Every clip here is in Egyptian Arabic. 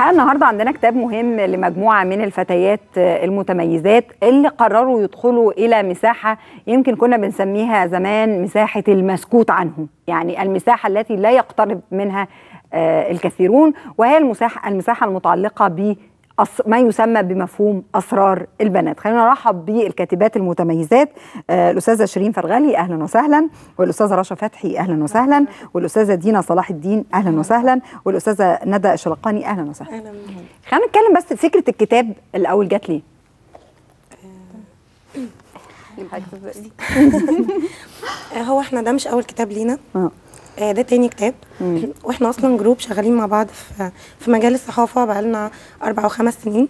الحقيقه النهارده عندنا كتاب مهم لمجموعه من الفتيات المتميزات اللي قرروا يدخلوا الى مساحه يمكن كنا بنسميها زمان مساحه المسكوت عنه يعني المساحه التي لا يقترب منها الكثيرون وهي المساحه المساحه المتعلقه ب ما يسمى بمفهوم اسرار البنات خلينا نرحب بالكاتبات المتميزات آه الاستاذه شيرين فرغلي اهلا وسهلا والاستاذه رشا فتحي اهلا وسهلا والاستاذه دينا صلاح الدين اهلا وسهلا والاستاذه ندى الشلقاني اهلا وسهلا اهلا خلينا نتكلم بس فكره الكتاب الاول جات ليه هو احنا ده مش اول كتاب لينا اه آه، ده تاني كتاب واحنا اصلا جروب شغالين مع بعض في في مجال الصحافه بقالنا اربع او خمس سنين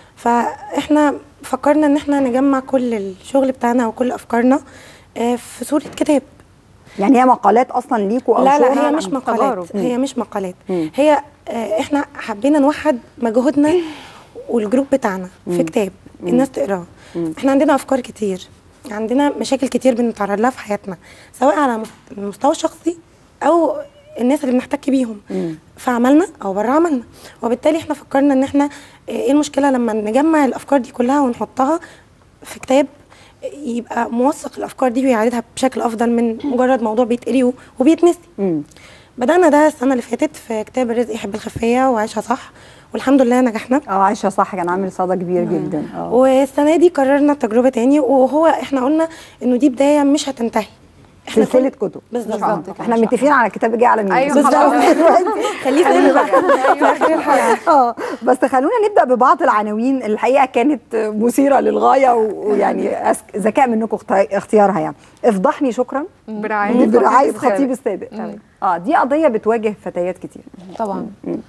فاحنا فكرنا ان احنا نجمع كل الشغل بتاعنا وكل افكارنا آه، في صوره كتاب يعني هي مقالات اصلا ليكوا او لا لا شغل هي مش عن مقالات تجارب. هي مش مقالات مم. هي آه، احنا حبينا نوحد مجهودنا والجروب بتاعنا في كتاب الناس تقراه احنا عندنا افكار كتير عندنا مشاكل كتير بنتعرض لها في حياتنا سواء على مست- المستوى الشخصي او الناس اللي بنحتك بيهم في عملنا او بره عملنا وبالتالي احنا فكرنا ان احنا آه، ايه المشكله لما نجمع الافكار دي كلها ونحطها في كتاب يبقى موثق الافكار دي ويعرضها بشكل افضل من مجرد موضوع بيتقري وبيتنسي مم. بدأنا ده السنة اللي فاتت في كتاب الرزق يحب الخفية وعيشها صح والحمد لله نجحنا اه عايشه صح كان عامل صدى كبير جدا اه والسنة دي قررنا التجربة تاني وهو احنا قلنا انه دي بداية مش هتنتهي احنا سلسله كل- كتب بالظبط آه. احنا متفقين على الكتاب جه على مين أيوة بالظبط. خلاص. دلوقتي. خليه سنة بقى في آخر الحلقة اه بس خلونا نبدا ببعض العناوين الحقيقه كانت مثيره للغايه و- ويعني أس- ذكاء منكم اخت- اختيارها يعني افضحني شكرا برعاية برعايه خطيب خطيب السابق اه دي قضيه بتواجه فتيات كتير طبعا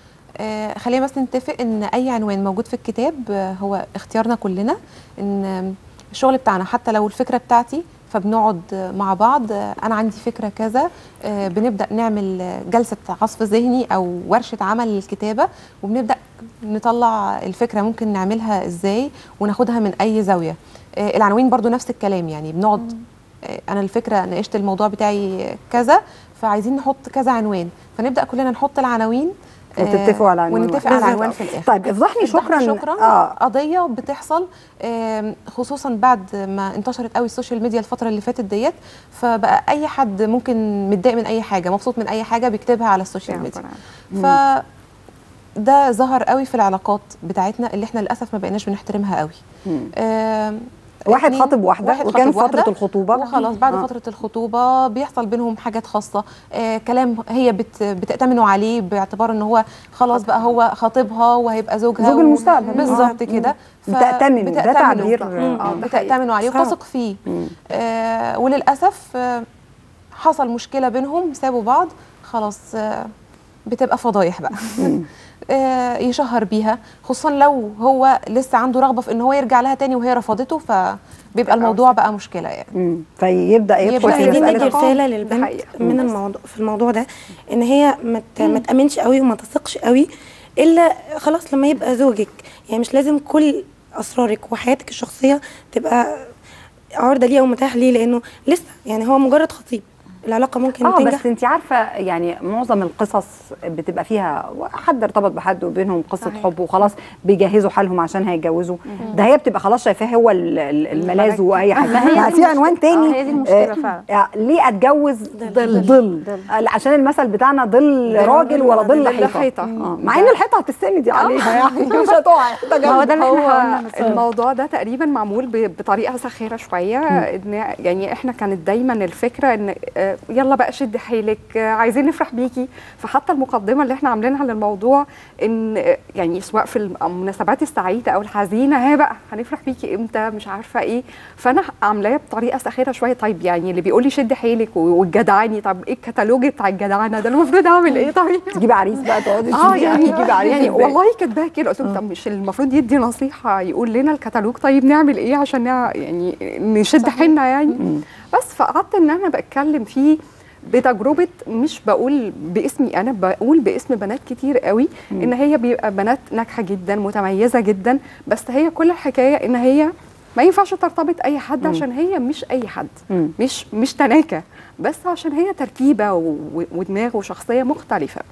آه خلينا بس نتفق ان اي عنوان موجود في الكتاب آه هو اختيارنا كلنا ان آم، الشغل بتاعنا حتى لو الفكره بتاعتي فبنقعد آه، مع بعض آه، انا عندي فكره كذا آه، بنبدا نعمل آه، جلسه عصف ذهني او ورشه عمل للكتابه وبنبدا نطلع الفكره ممكن نعملها ازاي وناخدها من اي زاويه آه، العناوين برضو نفس الكلام يعني بنقعد آه، انا الفكره ناقشت الموضوع بتاعي كذا فعايزين نحط كذا عنوان فنبدا كلنا نحط العناوين آه، وتتفقوا على عنوان ونتفق على واحد. عنوان في الاخر طيب افضحني شكرا شكرا اه قضيه بتحصل آم، خصوصا بعد ما انتشرت قوي السوشيال ميديا الفتره اللي فاتت ديت فبقى اي حد ممكن متضايق من اي حاجه مبسوط من اي حاجه بيكتبها على السوشيال ميديا ف ده ظهر قوي في العلاقات بتاعتنا اللي احنا للاسف ما بقيناش بنحترمها قوي آم، واحد اتنين- خاطب واحده واحد وكان خاطب فتره واحدة، الخطوبه وخلاص بعد آه. آه. فتره الخطوبه بيحصل بينهم حاجات خاصه آه كلام هي بت بتأتمنوا عليه باعتبار ان هو خلاص بقى هو خاطبها وهيبقى زوجها زوج المستقبل. بالظبط آه. كده ف- بتأتمنوا، ده بتأتمنوا. تعبير- مم. آه، ده بتأتمنوا عليه صعب. وتثق فيه آه وللاسف آه حصل مشكله بينهم سابوا بعض خلاص آه بتبقى فضايح بقى آه، يشهر بيها خصوصا لو هو لسه عنده رغبه في ان هو يرجع لها تاني وهي رفضته فبيبقى الموضوع بقى مشكله يعني مم. فيبدا يدخل يبدأ في عايزين ندي مساله رساله ده للبنت حقيقة. من الموضوع في الموضوع ده ان هي ما ت- ما تامنش قوي وما تثقش قوي الا خلاص لما يبقى زوجك يعني مش لازم كل اسرارك وحياتك الشخصيه تبقى عرضه ليه او متاح ليه لانه لسه يعني هو مجرد خطيب العلاقه ممكن اه تنجح بس انت عارفه يعني معظم القصص بتبقى فيها حد ارتبط بحد وبينهم قصه صحيح. حب وخلاص بيجهزوا حالهم عشان هيتجوزوا ده هي بتبقى خلاص شايفاه هو ال- ال- الملاذ واي حاجه ما هي ما دي في عنوان المشكلة. تاني آه، هي دي المشكلة آه، فعلا. آه، ليه اتجوز ظل ظل آه، عشان المثل بتاعنا ظل راجل ولا ظل ظل حيطه حيطة. آه، مع ان الحيطه هتستندي عليها يعني مش هتقع حيطة ما هو جنب. ده اللي احنا هو قلنا من الأول. الموضوع ده تقريبا معمول ب- بطريقه سخيره شويه ان يعني احنا كانت دايما الفكره ان آه، يلا بقى شد حيلك آه، عايزين نفرح بيكي فحتى المقدمه اللي احنا عاملينها للموضوع ان آه، يعني سواء في المناسبات السعيده او الحزينه ها بقى هنفرح بيكي امتى مش عارفه ايه فانا عاملاه بطريقه سخيره شويه طيب يعني اللي بيقول لي شد حيلك و- وتجدعني طب ايه الكتالوج بتاع الجدعنه ده المفروض اعمل ايه طيب تجيبي عريس بقى تقعدي اه تشوفي يعني تجيبي عريس يعني إزاي. والله كاتباها كده قلت له طب مش المفروض يدي نصيحه يقول لنا الكتالوج طيب نعمل ايه عشان نع- يعني نشد حيلنا يعني بس فقعدت ان انا بتكلم فيه بتجربه مش بقول باسمي انا بقول باسم بنات كتير قوي ان هي بيبقى بنات ناجحه جدا متميزه جدا بس هي كل الحكايه ان هي ما ينفعش ترتبط اي حد عشان هي مش اي حد مم. مش مش تناكه بس عشان هي تركيبه و- ودماغ وشخصيه مختلفه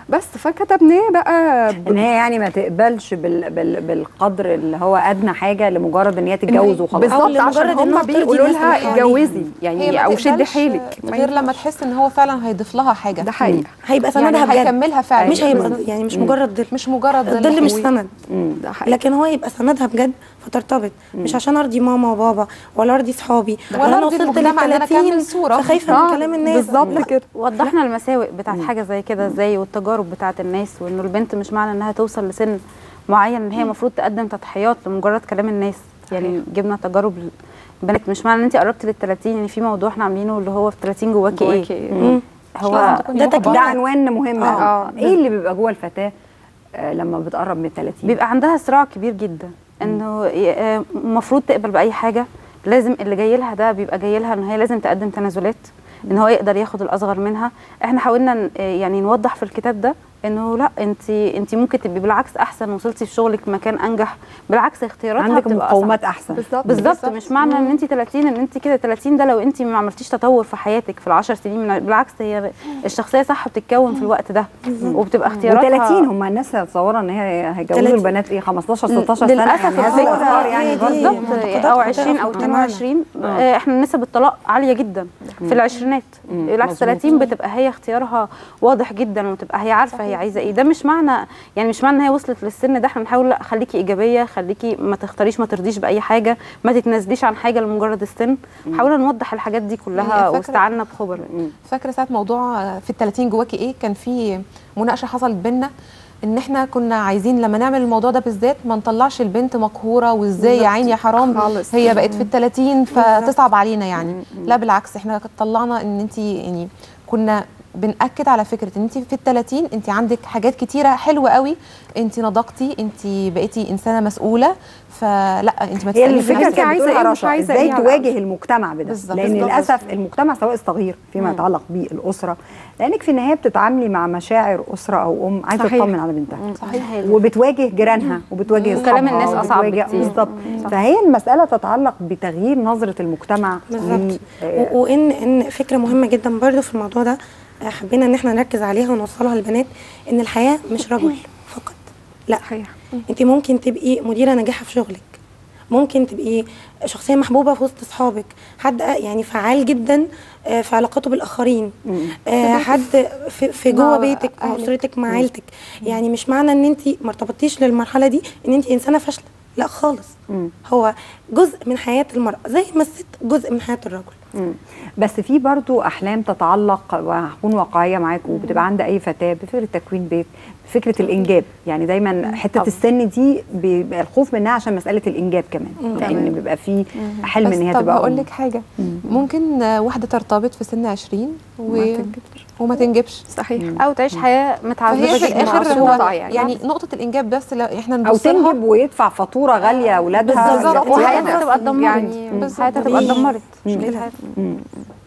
بس فكتبناه بقى ب- ان هي يعني ما تقبلش بال بال بالقدر اللي هو ادنى حاجه لمجرد ان هي تتجوز وخلاص بالظبط لمجرد عشان إنها هم ترضي بيقولوا الناس لها اللي حواليها. اتجوزي هي يعني ما او شدي تقبلش حيلك ما غير لما ينفعش. تحس ان هو فعلا هيضيف لها حاجه ده حقيقه هيبقى سندها يعني بجد هيكملها فعلا مش هيبقى يعني مش مجرد ظل مش مجرد ظل الظل مش حلوين. سند ده حقيقه لكن هو يبقى سندها بجد فترتبط مش عشان ارضي ماما وبابا ولا ارضي صحابي ولا انا أرضي وصلت المجتمع إن أنا لل أكمل 30 صورة. فخايفه آه، من كلام الناس بالظبط لا. كده وضحنا المساوئ بتاعت حاجه زي كده ازاي والتجارب بتاعت الناس وانه البنت مش معنى انها توصل لسن معين ان هي المفروض تقدم تضحيات لمجرد كلام الناس يعني جبنا تجارب البنات مش معنى ان انت قربت لل 30 يعني في موضوع احنا عاملينه اللي هو في 30 جواكي جواكي ايه إيه؟ مم. هو لازم تكوني ده محبطة. تكليف. ده عنوان مهم آه. أوي. آه. ايه اللي بيبقى جوه الفتاه آه، لما بتقرب من ال 30 بيبقى عندها صراع كبير جدا انه ي- آه، المفروض تقبل باي حاجه لازم اللي جاي لها ده بيبقى جاي لها ان هي لازم تقدم تنازلات ان هو يقدر ياخد الاصغر منها احنا حاولنا ن- آه، يعني نوضح في الكتاب ده انه لا انت انت ممكن تبقي بالعكس احسن وصلتي في شغلك مكان انجح بالعكس اختياراتها عندك بتبقى مقومات أصعب. احسن بالظبط بالظبط مش معنى ان انت 30 ان انت كده 30 ده لو انت ما عملتيش تطور في حياتك في العشر سنين من بالعكس هي الشخصيه صح بتتكون في الوقت ده وبتبقى اختياراتها و30 هم الناس متصوره ان هي هيجوزوا 30. البنات ايه 15 16 سنه للاسف يعني هذا الفكره الافكار يعني هي دي. برضه بالظبط معتقدات او خاطئة 20 في او مجتمعنا. 22 آه، احنا نسب الطلاق عاليه جدا في العشرينات بالعكس مظبوط. 30 بتبقى هي اختيارها واضح جدا وتبقى هي عارفه هي عايزه ايه ده مش معنى يعني مش معنى ان هي وصلت للسن ده احنا بنحاول لا خليكي ايجابيه خليكي ما تختاريش ما ترضيش باي حاجه ما تتنازليش عن حاجه لمجرد السن حاولنا نوضح الحاجات دي كلها هي فاكرة- واستعنا بخبراء فاكره ساعه موضوع آه، في ال 30 جواكي ايه كان في مناقشه حصلت بينا ان احنا كنا عايزين لما نعمل الموضوع ده بالذات ما نطلعش البنت مقهوره وازاي يا عيني يا حرام خالص. هي بقت في ال 30 فتصعب علينا يعني لا بالعكس احنا طلعنا ان انت يعني كنا بنأكد على فكره ان انت في ال 30 انت عندك حاجات كتيره حلوه قوي انت نضجتي انت بقيتي انسانه مسؤوله فلا انت ما هي تسأليش الفكره نفسك كانت عايزة بتقولها إيه ومش رشا عايزة ازاي إيه على تواجه المجتمع بده بالظبط. لان بالظبط. للاسف المجتمع سواء الصغير فيما يتعلق بالاسره لانك في النهايه بتتعاملي مع مشاعر اسره او ام عايزه صحيح. تطمن على بنتها صحيح وبتواجه جيرانها وبتواجه وكلام أصحابها الناس أصعب وبتواجه- بكتير. بالظبط فهي المساله تتعلق بتغيير نظره المجتمع بالظبط ل- آه، و- وان ان فكره مهمه جدا برضو في الموضوع ده آه، حبينا ان احنا نركز عليها ونوصلها للبنات ان الحياه مش رجل فقط لا صحيح انت ممكن تبقي مديره ناجحه في شغلك ممكن تبقي شخصيه محبوبه في وسط اصحابك حد يعني فعال جدا آه، في علاقاته بالاخرين آه، حد في, في جوه مع بيتك مع أهلك. اسرتك مع عيلتك يعني مش معنى ان انت ما ارتبطتيش للمرحله دي ان انت انسانه فاشله لا خالص هو جزء من حياه المراه زي ما الست جزء من حياه الرجل مم. بس في برضو احلام تتعلق وهكون واقعيه معاكم وبتبقى عند اي فتاه بفكره تكوين بيت بفكره الانجاب يعني دايما حته طبعا. السن دي بيبقى الخوف منها عشان مساله الانجاب كمان لان بيبقى في حلم بس ان هي طب تبقى هقول أم. لك حاجه ممكن آه، واحده ترتبط في سن 20 و... وما تنجبش صحيح او تعيش حياه متعذبه فهي في جدا الاخر هو مبسوطة يعني. يعني نقطه الانجاب بس لو احنا او نبص لها تنجب ويدفع فاتوره غاليه اولادها بالظبط. وحياتها تبقى اتدمرت يعني بالظبط. حياتها تبقى اتدمرت مش مشكلة. حياتها.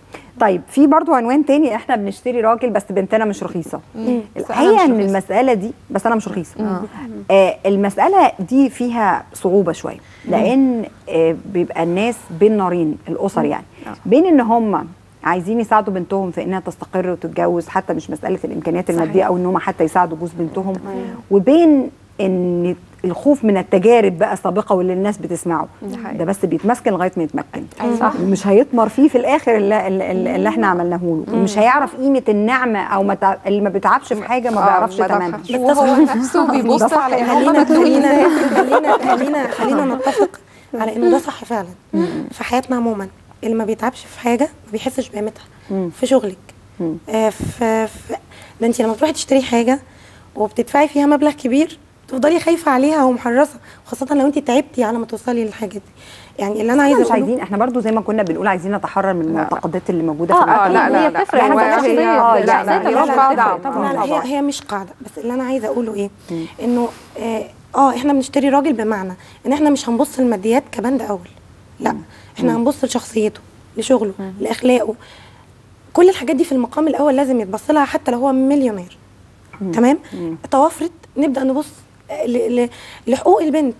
طيب في برضو عنوان تاني احنا بنشتري راجل بس بنتنا مش رخيصه الحقيقه مش ان رخيصة. المساله دي بس انا مش رخيصه آه المساله دي فيها صعوبه شويه لان آه بيبقى الناس بين نارين الاسر يعني بين ان هم عايزين يساعدوا بنتهم في انها تستقر وتتجوز حتى مش مساله الامكانيات الماديه او ان هم حتى يساعدوا جوز بنتهم وبين ان الخوف من التجارب بقى السابقه واللي الناس بتسمعه حقيقي. ده بس بيتمسكن لغايه ما يتمكن صح. مش هيطمر فيه في الاخر اللي, اللي, اللي احنا عملناه له مش هيعرف قيمه النعمه او ما تع... اللي ما بيتعبش في حاجه ما آه، بيعرفش ما ثمنها دفعش. وهو نفسه بيبص ده صح. على ان هم خلينا مدفوعين خلينا خلينا خلينا خلينا نتفق على انه ده صح فعلا في حياتنا عموما اللي ما بيتعبش في حاجه ما بيحسش بقيمتها في شغلك آه، في في- ده انت لما تروحي تشتري حاجه وبتدفعي فيها مبلغ كبير تفضلي خايفه عليها ومحرصه خاصه لو انت تعبتي على ما توصلي للحاجه دي يعني اللي انا احنا عايزه مش أقوله- عايزين احنا برضو زي ما كنا بنقول عايزين نتحرر من المعتقدات اللي موجوده في اه المجتمع. لا، لا، هي لا. بتفرق هو حسب هي- الشخصيه آه، لا، لا، الشخصيه لا، طبعا لا، لا، بتفرق لا، طبعا لا لا هي هي مش قاعده بس اللي انا عايزه اقوله ايه انه اه, آه احنا بنشتري راجل بمعنى ان احنا مش هنبص للماديات كبند اول لا احنا هنبص لشخصيته لشغله لاخلاقه كل الحاجات دي في المقام الاول لازم يتبص لها حتى لو هو مليونير تمام توافرت نبدا نبص ل- ل- لحقوق البنت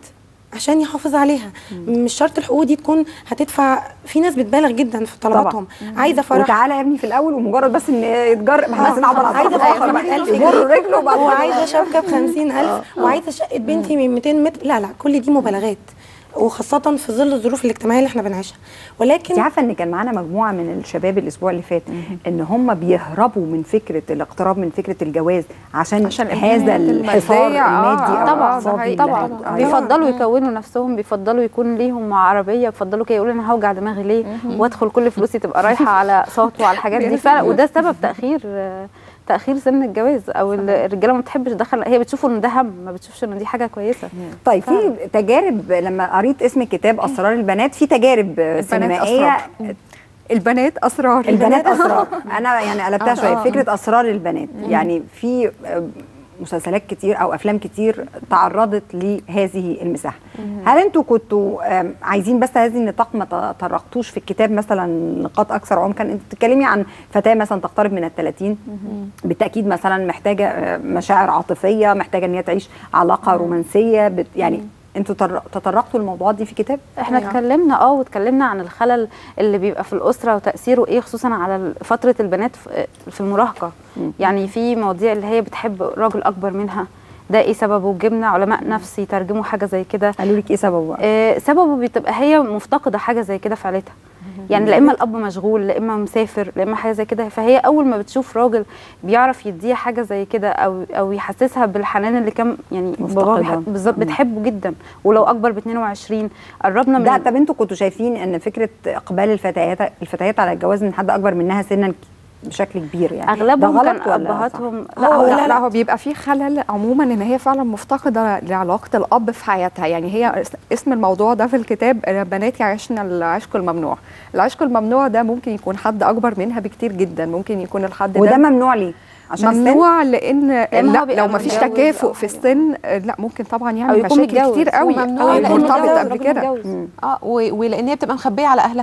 عشان يحافظ عليها مش شرط الحقوق دي تكون هتدفع في ناس بتبالغ جدا في طلباتهم عايزه فرح وتعالى يا ابني في الاول ومجرد بس ان يتجر ما احنا آه، عايزين نعبر عن عايزة طرف آخر فرح بقى. 100,000 يجر رجله وبعد كده- وعايزه شبكه ب 50000 وعايزه شقه بنتي من 200 متر لا لا كل دي مبالغات وخاصه في ظل الظروف الاجتماعيه اللي احنا بنعيشها ولكن انت عارفه ان كان معانا مجموعه من الشباب الاسبوع اللي فات ان هم بيهربوا من فكره الاقتراب من فكره الجواز عشان, عشان هذا الإمكانيات الحصار المادية. آه، المادي آه، او طبعاً، الاقتصادي ده حقيقي. اللي طبعا هيبقى- بيفضلوا يكونوا نفسهم بيفضلوا يكون ليهم عربيه بيفضلوا كده يقولوا انا هوجع دماغي ليه وادخل كل فلوسي تبقى رايحه على اقساط وعلى الحاجات دي فعلا وده سبب تاخير تاخير سن الجواز او الرجاله ما بتحبش تدخل هي بتشوف ان ده هم ما بتشوفش ان دي حاجه كويسه طيب في تجارب لما قريت اسم الكتاب اسرار البنات في تجارب سينمائيه أسرار. البنات اسرار البنات اسرار انا يعني قلبتها شويه فكره اسرار البنات يعني في آه، مسلسلات كتير او افلام كتير تعرضت لهذه المساحه هل انتوا كنتوا آم، عايزين بس هذه النطاق ما تطرقتوش في الكتاب مثلا نقاط اكثر عمقا انت بتتكلمي عن فتاه مثلا تقترب من الثلاثين بالتاكيد مثلا محتاجه آه، مشاعر عاطفيه محتاجه ان هي تعيش علاقه رومانسيه بت يعني انتوا تر- تطرقتوا الموضوعات دي في كتاب احنا اتكلمنا اه واتكلمنا عن الخلل اللي بيبقى في الاسره وتاثيره ايه خصوصا على ال- فتره البنات في- في المراهقه يعني في مواضيع اللي هي بتحب راجل اكبر منها ده ايه سببه جبنا علماء نفس يترجموا حاجه زي كده قالوا لك ايه سببه بقى؟ آه، سببه بتبقى هي مفتقده حاجه زي كده في عيلتها يعني لا اما الاب مشغول لا اما مسافر لا اما حاجه زي كده فهي اول ما بتشوف راجل بيعرف يديها حاجه زي كده او او يحسسها بالحنان اللي كان يعني بابا مفتقدة. بيح- بالظبط بتحبه جدا ولو اكبر ب 22 قربنا من ده طب انتوا كنتوا شايفين ان فكره اقبال الفتيات الفتيات على الجواز من حد اكبر منها سنا بشكل كبير يعني اغلبهم ده كان غلط ولا ابهاتهم لا لا هو هو لا, لا هو بيبقى في خلل عموما ان هي فعلا مفتقده لعلاقه الاب في حياتها يعني هي اس- اسم الموضوع ده في الكتاب آه، بنات يعيشن العشق الممنوع العشق الممنوع ده ممكن يكون حد اكبر منها بكتير جدا ممكن يكون الحد وده ده ممنوع ليه عشان السن؟ ممنوع لان لأن هو لا بيبقى لو ما فيش متجوز تكافؤ أو في حاجة. السن آه، لا ممكن طبعا او يعمل يكون مشاكل متجوز كتير قوي وممنوع او لأن مرتبط الجواز قبل راجل كده متجوز. اه و- ولان هي بتبقى مخبيه على اهلها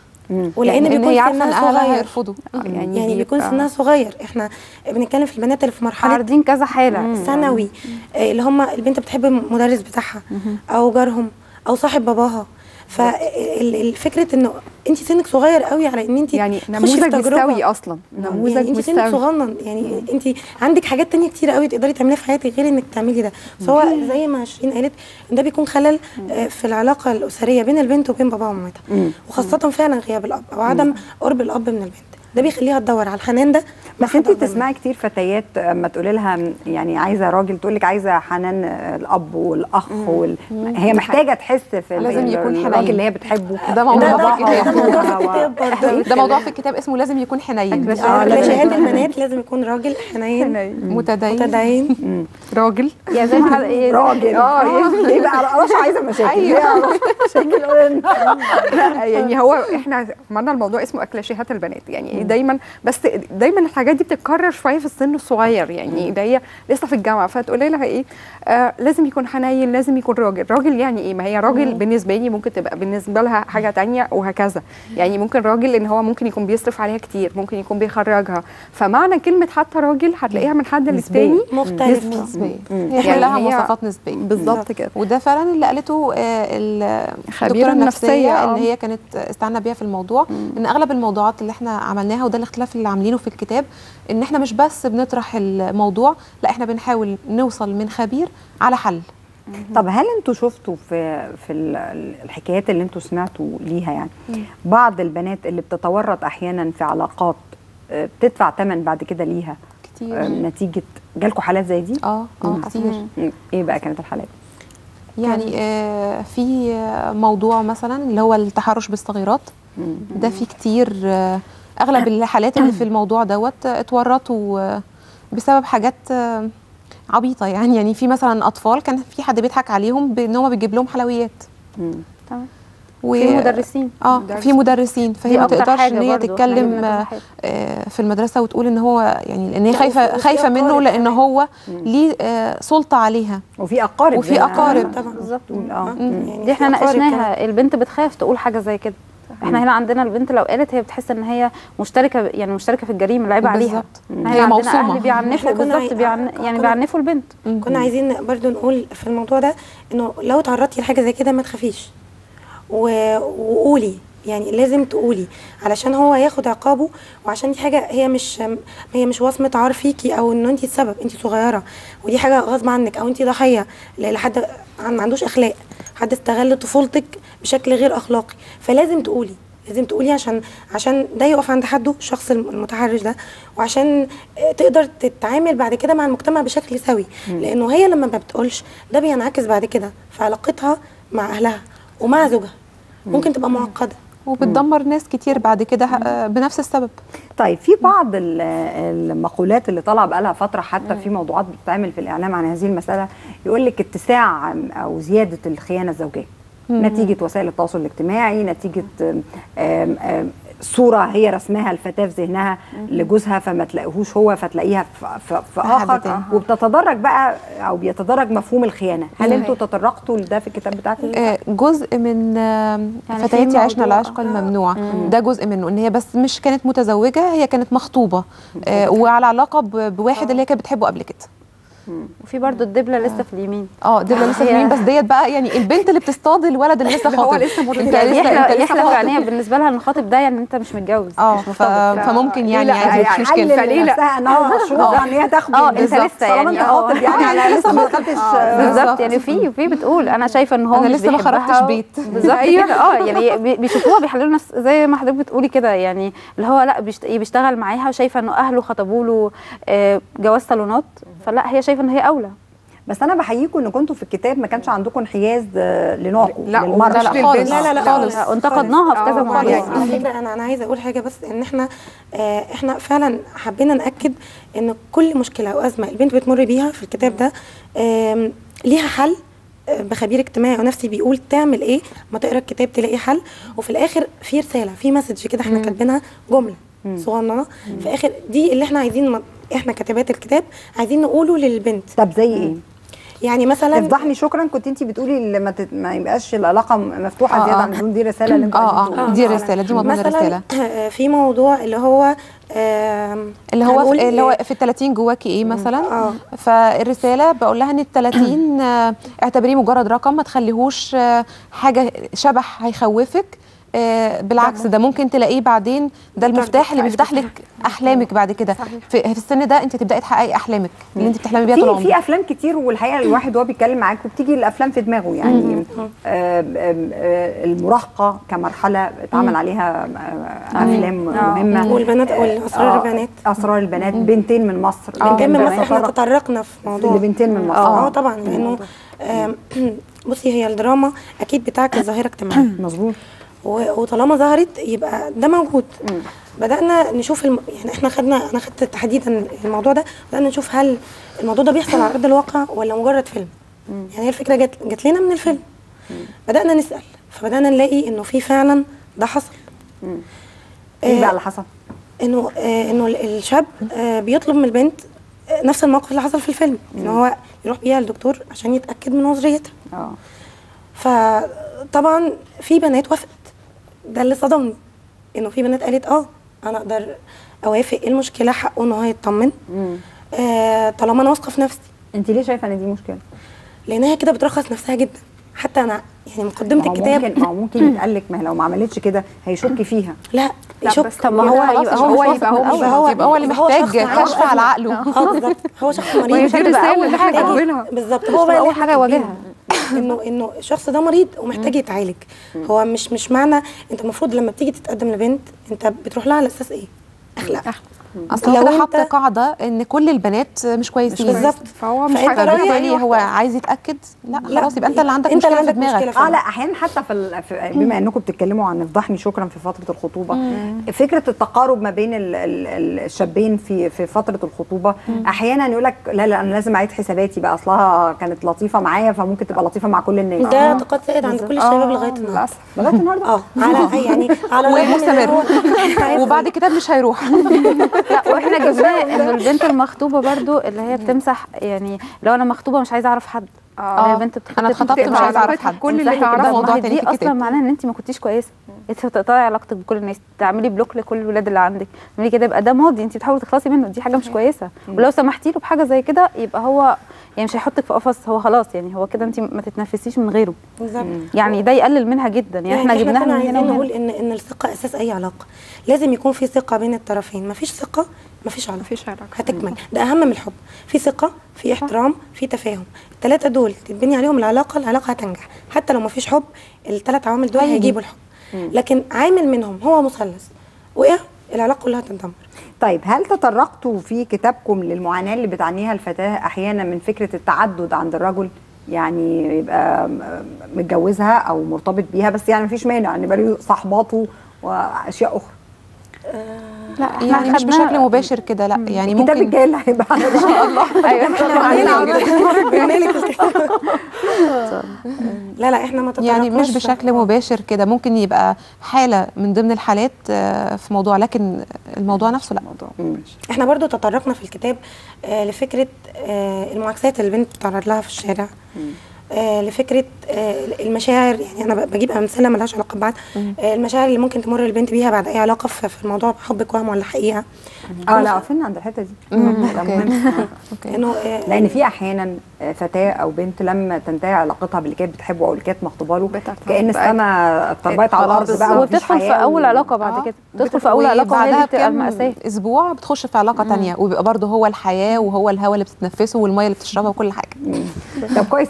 ولان لان بيكون هي عارفه ان سنها اهلها صغير هيرفضوا يعني, يعني بيكون بيبقى- سنها صغير احنا بنتكلم في البنات اللي في مرحله عارضين كذا حاله ثانوي آه، اللي هم البنت بتحب المدرس بتاعها او جارهم او صاحب باباها فالفكره انه انت سنك صغير قوي على ان انت يعني تخشي في نموذج تجربة. مستوي اصلا نموذج يعني انت سنك مستوي صغنن يعني انت عندك حاجات تانية كتير قوي تقدري تعمليها في حياتك غير انك تعملي ده سواء زي ما شيرين قالت إن ده بيكون خلل آه، في العلاقه الاسريه بين البنت وبين باباها ومامتها وخاصه فعلا غياب الاب او عدم قرب الاب من البنت ده بيخليها تدور على الحنان ده مع بس حد انت أكبر منها. تسمعي كتير فتيات اما تقولي لها يعني عايزه راجل تقول لك عايزه حنان الاب والاخ وال... هي محتاجه تحس في ال- لازم يكون الراجل حنين. اللي هي بتحبه ده موضوع ده- في ده- الكتاب ده موضوع في الكتاب برضه. ده موضوع في الكتاب اسمه لازم يكون حنين اه كلاشيهات البنات لازم يكون راجل حنين متدين متدين راجل يا زي ما حد- إيه، راجل اه ايه بقى رشا عايزه مشاكل ايوه مشاكل قولي لنا. يعني هو احنا عملنا الموضوع اسمه اكلاشيهات البنات يعني دايما بس دايما الحاجات دي بتتكرر شويه في السن الصغير يعني ده هي لسه في الجامعه فتقولي لها ايه آه لازم يكون حنين لازم يكون راجل راجل يعني ايه ما هي راجل بالنسبه لي ممكن تبقى بالنسبه لها حاجه تانية وهكذا يعني ممكن راجل ان هو ممكن يكون بيصرف عليها كتير ممكن يكون بيخرجها فمعنى كلمه حتى راجل هتلاقيها من حد للتاني مختلف نسبيه يعني هي كلها هي- مواصفات نسبيه بالظبط كده وده فعلا اللي قالته آه، ال- خبيرة الدكتوره النفسية، النفسيه آه. اللي هي كانت استعنا بيها في الموضوع ان اغلب الموضوعات اللي احنا عملناها وده الاختلاف اللي عاملينه في الكتاب ان احنا مش بس بنطرح الموضوع لا احنا بنحاول نوصل من خبير على حل طب هل انتوا شفتوا في في ال- ال- الحكايات اللي انتوا سمعتوا ليها يعني بعض البنات اللي بتتورط احيانا في علاقات آه، بتدفع ثمن بعد كده ليها آه، كتير نتيجه جالكوا حالات زي دي؟ اه اه كتير مم. ايه بقى كانت الحالات؟ يعني آه في آه، موضوع مثلا اللي هو التحرش بالصغيرات ده في كتير آه اغلب الحالات اللي في الموضوع دوت آه، اتورطوا آه، بسبب حاجات آه، عبيطه يعني يعني في مثلا اطفال كان في حد بيضحك عليهم بان هو بيجيب لهم حلويات مم. تمام و... في مدرسين اه مدرس. في مدرسين فهي دي ما أكتر تقدرش حاجة ان هي برضو، إحنا تتكلم جبنا كذا آه، حاجة. آه، في المدرسه وتقول ان هو يعني لان هي لا، خايفه وفي- وفي خايفه منه أقارب لان كمان. هو ليه آه، سلطه عليها وفي اقارب وفي هنا أقارب طبعا بالظبط اه يعني دي احنا في أقارب كمان. ناقشناها البنت بتخاف تقول حاجه زي كده احنا هنا عندنا البنت لو قالت هي بتحس ان هي مشتركه يعني مشتركه في الجريمه لعيبه عليها بالظبط. احنا هي هنا عندنا موصومة. اهل بيعنفوا إحنا كنا بالظبط عاي- بيعن... كنا- يعني بيعنفوا البنت كنا عايزين برضو نقول في الموضوع ده انه لو تعرضتي لحاجه زي كده ما تخافيش و- وقولي يعني لازم تقولي علشان هو ياخد عقابه وعشان دي حاجه هي مش هي مش وصمه عار فيكي او ان انت السبب انت صغيره ودي حاجه غصب عنك او انت ضحيه ل- لحد عن- ما عندوش اخلاق حد استغل طفولتك بشكل غير اخلاقي فلازم تقولي لازم تقولي عشان عشان ده يقف عند حده الشخص الم- المتحرش ده وعشان آه، تقدر تتعامل بعد كده مع المجتمع بشكل سوي لانه هي لما ما بتقولش ده بينعكس بعد كده في علاقتها مع اهلها ومع زوجها ممكن تبقى معقده وبتدمر ناس كتير بعد كده آه، بنفس السبب طيب في بعض ال- المقولات اللي طالعه بقالها فتره حتى في موضوعات بتتعمل في الاعلام عن هذه المساله يقول لك اتساع او زياده الخيانه الزوجيه نتيجه وسائل التواصل الاجتماعي نتيجه آم، آم، آم، صوره هي رسمها الفتاه في ذهنها لجوزها فما تلاقيهوش هو فتلاقيها في, في, في حد اخر تاني. وبتتدرج بقى او بيتدرج مفهوم الخيانه هل انتوا تطرقتوا لده في الكتاب بتاعكم آه، جزء من آه، يعني في فتياتي عشنا موضوع- العشق الممنوع ده جزء منه ان هي بس مش كانت متزوجه هي كانت مخطوبه آه، وعلى علاقه ب- بواحد اللي هي كانت بتحبه قبل كده وفي برضو الدبله لسه في اليمين اه دي اللي لسه هي- فاهمين بس ديت بقى يعني البنت اللي بتصطاد الولد اللي لسه اللي هو خاطب لسه مرتبط. انت يعني لسه يحلى انت لسه يحلى خاطب. يعني بالنسبه لها ان خاطب ده يعني انت مش متجوز اه مش ف... مرتبط فممكن ليه يعني لا؟ عادي مش يعني مشكله حلل فليه لا؟ لنفسها انها مشروع ان هي تاخد اه انت بالظبط. لسه طالما يعني انت اه خاطب يعني انا لسه ما خدتش بالظبط يعني في في بتقول انا شايفه ان هو أنا مش لسه ما بيحبها خرجتش و- بيت. بالظبط كده اه يعني بي- بيشوفوها بيحللوا نفس زي ما حضرتك بتقولي كده يعني اللي هو لا بيشت- بيشتغل معاها وشايفه انه اهله خطبوا له آه، جواز صالونات فلا هي شايفه ان هي اولى بس انا بحييكم ان كنتوا في الكتاب ما كانش عندكم انحياز آه، لنوعكم لا، للمرأة. لا، لا، خالص. لا لا لا خالص. خالص وانتقدناها في كذا آه، مرة. يعني على فكره انا انا عايزه اقول حاجه بس ان احنا آه احنا فعلا حبينا ناكد ان كل مشكله او ازمه البنت بتمر بيها في الكتاب ده آم، ليها حل آه، بخبير اجتماعي ونفسي بيقول تعمل ايه ما تقرا الكتاب تلاقي حل وفي الاخر في رساله في مسج كده احنا كاتبينها جمله صغننه في الاخر دي اللي احنا عايزين م- احنا كاتبات الكتاب عايزين نقوله للبنت طب زي ايه؟ يعني مثلا افضحني شكرا كنت انت بتقولي لما تت... ما يبقاش العلاقه م- مفتوحه آه، زياده آه. عن اللزوم دي رساله اللي انتوا اه عايزين اه تقولوها. دي فعلا. رساله دي مضمون مثلا الرساله آه، في موضوع اللي هو آم، اللي هو هنقول في اللي هو إيه؟ في ال 30 جواكي ايه مثلا اه فالرساله بقول لها ان ال 30 آه، اعتبريه مجرد رقم ما تخليهوش آه، حاجه شبح هيخوفك آه، بالعكس ده ممكن تلاقيه بعدين ده المفتاح اللي بيفتح لك احلامك بعد كده في, في السن ده انت تبداي تحققي احلامك اللي انت بتحلمي بيها طول في في عمرك افلام كتير والحقيقه الواحد وهو بيتكلم معاك بتيجي الافلام في دماغه يعني آم، آم، آه، المراهقه كمرحله اتعمل عليها آه، افلام مهمه والبنات والاسرار آه، البنات اسرار البنات بنتين من مصر من جنب كان مصر احنا بيتطرق تطرقنا في موضوع لبنتين من مصر اه طبعا لانه آم، بصي هي الدراما اكيد بتعكس ظاهره اجتماعيه مظبوط و- وطالما ظهرت يبقى ده موجود بدانا نشوف الم... يعني احنا خدنا انا خدت تحديدا الموضوع ده بدانا نشوف هل الموضوع ده بيحصل على ارض الواقع ولا مجرد فيلم يعني هي الفكره جت جت لنا من الفيلم بدانا نسال فبدانا نلاقي انه في فعلا ده حصل ايه آه، بقى اللي حصل؟ انه آه انه ال- الشاب آه بيطلب من البنت آه نفس الموقف اللي حصل في الفيلم ان هو يروح بيها للدكتور عشان يتاكد من نظريتها اه فطبعا في بنات وافقت ده اللي صدمني انه في بنات قالت اه انا اقدر اوافق ايه المشكله حقه ان هو يطمن آه طالما انا واثقه في نفسي انت ليه شايفه ان دي مشكله؟ لانها كده بترخص نفسها جدا حتى انا يعني مقدمه ما هو الكتاب ممكن ما هو ممكن يتقال لك ما هي لو ما عملتش كده هيشك فيها لا لا يشك بس طب ما هو خلاص يبقى مش هو واثق يبقى من هو الأول. مش يبقى هو يبقى هو اللي يبقى هو محتاج شخص عنده كشف على أزمة. عقله اه بالظبط هو شخص مريض وهي دي تبقى الرساله أول اللي احنا حاجة. كاتبينها بالظبط مش هو بقى أول اللي حاجة إحنا يواجهها. كاتبينه. انه انه الشخص ده مريض ومحتاج يتعالج هو مش مش معنى انت المفروض لما بتيجي تتقدم لبنت انت بتروح لها على اساس ايه اخلاق اصل هو لو كده أنت- حاطه قاعده ان كل البنات مش كويسين بالظبط فهو مش فأنت حاجه رأيك فبالتالي أي هو واحدة. عايز يتاكد لا لا، خلاص يبقى انت اللي عندك أنت اللي مشكله في عندك دماغك مشكلة اه لا احيانا حتى في, ال... في بما انكم بتتكلموا عن افضحني شكرا في فتره الخطوبه فكره التقارب ما بين ال... ال... ال- الشابين في في فتره الخطوبه احيانا يقول لك لا لا انا لازم اعيد حساباتي بقى اصلها كانت لطيفه معايا فممكن تبقى لطيفه مع كل الناس ده اعتقاد سائد عند كل الشباب لغايه النهارده للاسف لغايه النهارده اه على يعني على الرغم من إن هو- ومستمر وبعد كده مش هيروح لا واحنا جبناه انه البنت المخطوبه برضو اللي هي بتمسح يعني لو انا مخطوبه مش عايزه اعرف حد آه. البنت بتخطب انا اتخطبت مش عايزه اعرف حد كل اللي تمسحي تعرفه. كده. ده موضوع ما هي تاني دي في اصلا الكتاب معناها ان انت ما كنتيش كويسه انت بتقطعي علاقتك بكل الناس تعملي بلوك لكل الولاد اللي عندك تعملي كده يبقى ده ماضي انت بتحاولي تخلصي منه دي حاجه مش كويسه ولو سمحتي له بحاجه زي كده يبقى هو يعني مش هيحطك في قفص هو خلاص يعني هو كده انت ما تتنفسيش من غيره بالظبط يعني ده يقلل منها جدا يعني, احنا جبناها كنا من عايزين هنا وهنا نقول ان ان الثقه اساس اي علاقه لازم يكون في ثقه بين الطرفين مفيش ثقه مفيش علاقه مفيش علاقة. هتكمل ده اهم من الحب في ثقه في احترام في تفاهم الثلاثه دول تتبني عليهم العلاقه العلاقه هتنجح حتى لو مفيش حب الثلاث عوامل دول هيجي. هيجيبوا الحب لكن عامل منهم هو مثلث وقع العلاقه كلها تندمر طيب هل تطرقتوا في كتابكم للمعاناه اللي بتعانيها الفتاه احيانا من فكره التعدد عند الرجل يعني يبقى م- متجوزها او مرتبط بيها بس يعني مفيش مانع ان يبقى له صحباته واشياء اخرى لا احنا يعني مش خدناها- بشكل مباشر كده لا يعني الكتاب ممكن الجاي اللي هيبقى عن ان شاء الله ايوه لا لا احنا ما يعني مش تطرقناش- بشكل مباشر كده ممكن يبقى حاله من ضمن الحالات آه، في موضوع لكن الموضوع نفسه لا احنا برضو تطرقنا في الكتاب آه لفكره آه المعاكسات اللي البنت بتتعرض لها في الشارع آه لفكره آه المشاعر يعني انا ب- بجيب امثله ملهاش علاقه ببعض آه المشاعر اللي ممكن تمر البنت بيها بعد اي علاقه في في الموضوع حبك وهم ولا حقيقه اه لا وقفنا عند الحته دي ده مهم. اوكي انه آه لان في احيانا فتاه او بنت لما تنتهي علاقتها باللي كانت بتحبه او اللي كانت مخطوبه له بترتبط كان بقى. السما اتربيت على الارض بقى ومفيش وبتدخل في حياة اول و- علاقه بعد آه، كده تدخل في اول علاقه وهي وبعدها دي بتبقى بكام المأساة اسبوع بتخش في علاقه تانية وبيبقى برضه هو الحياه وهو الهواء اللي بتتنفسه والميه اللي بتشربها وكل حاجه طب كويس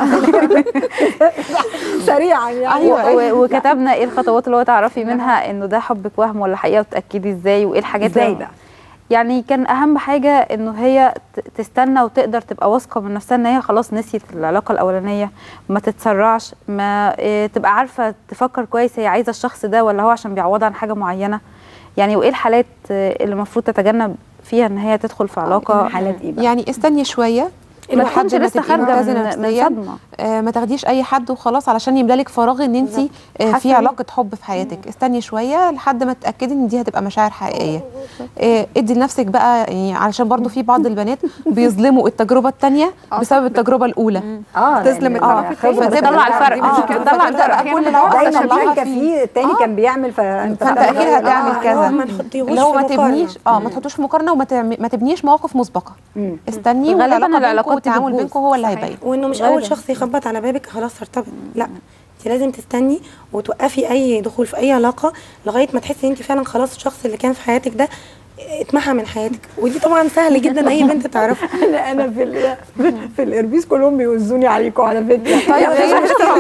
سريعا يعني ايوه و- وكتبنا ايه الخطوات اللي هو تعرفي منها انه ده حبك وهم ولا حقيقه وتاكدي ازاي وايه الحاجات ازاي اللي- بقى يعني كان اهم حاجه انه هي ت- تستنى وتقدر تبقى واثقه من نفسها ان هي خلاص نسيت العلاقه الاولانيه ما تتسرعش ما إيه تبقى عارفه تفكر كويس هي عايزه الشخص ده ولا هو عشان بيعوضها عن حاجه معينه يعني وايه الحالات آه، اللي المفروض تتجنب فيها ان هي تدخل في علاقه حالات ايه بقى يعني استني شويه ما لحد تكونش لسه تبقي خارجه متزنة من, من نفسياً. صدمه آه، ما تاخديش اي حد وخلاص علشان يملى لك فراغ ان انت آه، حاسة في بيه. علاقه حب في حياتك استني شويه لحد ما تتاكدي ان دي هتبقى مشاعر حقيقيه آه، ادي لنفسك بقى يعني علشان برضو في بعض البنات بيظلموا التجربه الثانيه بسبب التجربه الاولى اه تظلم لأن الطرف الخبرة التاني. بتبقى بتطلع بقى- الفرق. دي آه، مشكلة. بتطلع الفرق أحياناً كل العلاقه دايما تصلحها شاكه فيه فيه التاني كان بيعمل فانت فانت بقى- اكيد هتعمل آه، كذا هو ما نحطيهوش اللي هو في ما مقارنة. تبنيش اه ما تحطوش مقارنه وما تعم- ما تبنيش مواقف مسبقه مم. استني غالباً والعلاقه بينكم العلاقات دي والتعامل بتبوظ. بينكم هو اللي صحيح. هيبين وانه مش غالباً. اول شخص يخبط على بابك خلاص ارتبط لا انت لازم تستني وتوقفي اي دخول في اي علاقه لغايه ما تحسي ان انت فعلا خلاص الشخص اللي كان في حياتك ده اتمحى من حياتك ودي طبعا سهل جدا اي بنت تعرفها انا انا في ال- في الاربيس كلهم بيوزوني عليكم على فكره طيب خير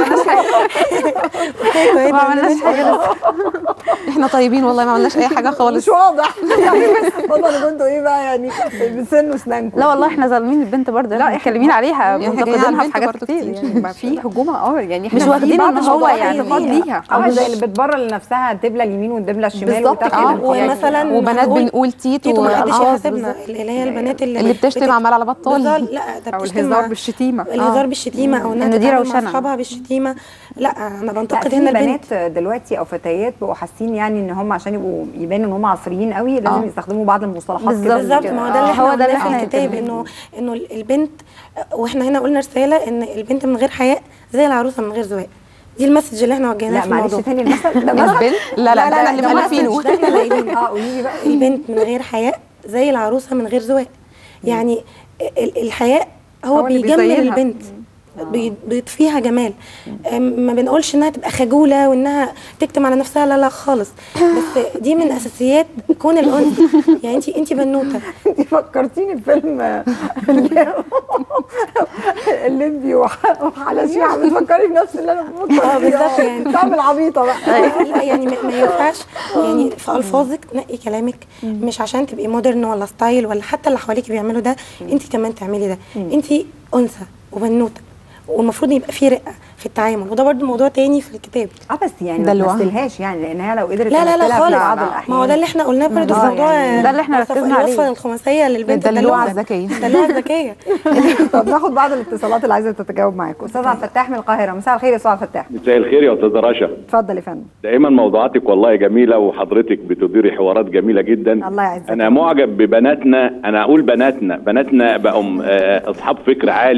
ما عملناش حاجه لسه احنا طيبين والله ما عملناش اي حاجه خالص مش واضح يعني والله كنتوا ايه بقى يعني بسن وسنانكم لا والله احنا ظالمين البنت برضه لا متكلمين عليها إحنا جايين على منتقدينها في البنت حاجات برضه كتير كتير. يعني ما في هجوم اه يعني احنا مش في واخدين بعض إن هو المواضيع يعني- انتقاد ليها اه زي اللي بتبرر لنفسها دبله اليمين والدبله الشمال بالظبط وتاخد كده. القرار. ومثلا وبنات هنقول بنقول تيت تيتو ما حدش وألفاظ يحاسبنا اللي هي البنات اللي اللي بتشتم بت- عمال على بطال بالظبط، لا ده او بتشتم الهزار مع- بالشتيمه الهزار بالشتيمه او انها إن دي تتعامل روشنة. مع اصحابها بالشتيمه لا انا لا بنتقد في هنا البنت بنات دلوقتي او فتيات بقوا حاسين يعني ان هم عشان يبقوا يبانوا ان هم عصريين قوي لازم آه. يستخدموا بعض المصطلحات بالظبط كده بالظبط ما هو ده اللي آه، احنا هو ده اللي قلناه في احنا الكتاب يمكن- انه انه البنت واحنا هنا قلنا رساله ان البنت من غير حياء زي العروسه من غير زواق دي المسج اللي احنا وجهناها لا في معلش الموضوع تاني المثل ده مثل البنت لا لا ده اللي ده مؤلفينه مسج، ده احنا اللي قايلينه. اه قولي لي بقى البنت من غير حياء زي العروسه من غير زواق يعني ال- الحياء هو, هو اللي بيجمل بيزينها. البنت بي- بيضفيها جمال أم- ما بنقولش انها تبقى خجوله وانها تكتم على نفسها لا لا خالص بس دي من اساسيات كون الانثى يعني انت انت بنوته انت فكرتيني بفيلم اللي- الليمبي وح- وحلا شيعة بتفكري بنفس اللي انا بفكر اه فيه. بالظبط يعني. تعمل عبيطه بقى لا يعني ما ما ينفعش يعني في الفاظك تنقي كلامك مش عشان تبقي مودرن ولا ستايل ولا حتى اللي حواليك بيعملوا ده انت كمان تعملي ده انت انثى وبنوته والمفروض يبقى في رقه في التعامل وده برضو موضوع تاني في الكتاب اه بس يعني ده ما لوحده. تمثلهاش يعني لانها لو قدرت لا لا لا تمثلها خالص في بعض ما الاحيان هو ده اللي احنا قلناه برضو في آه، موضوع يعني ده اللي احنا الوصف- ركزنا عليه. الوصفه الخماسيه للبنت الدلوعة الدلوعة. الذكية. الدلوعه الذكيه طب ناخد بعض الاتصالات اللي عايزه تتجاوب معاكم استاذ عبد الفتاح من القاهره مساء الخير يا استاذ عبد الفتاح مساء الخير يا استاذ رشا اتفضل يا فندم دائما موضوعاتك والله جميله وحضرتك بتديري حوارات جميله جدا الله يعزك. انا معجب ببناتنا انا اقول بناتنا بناتنا بقوا آه، اصحاب فكر عالي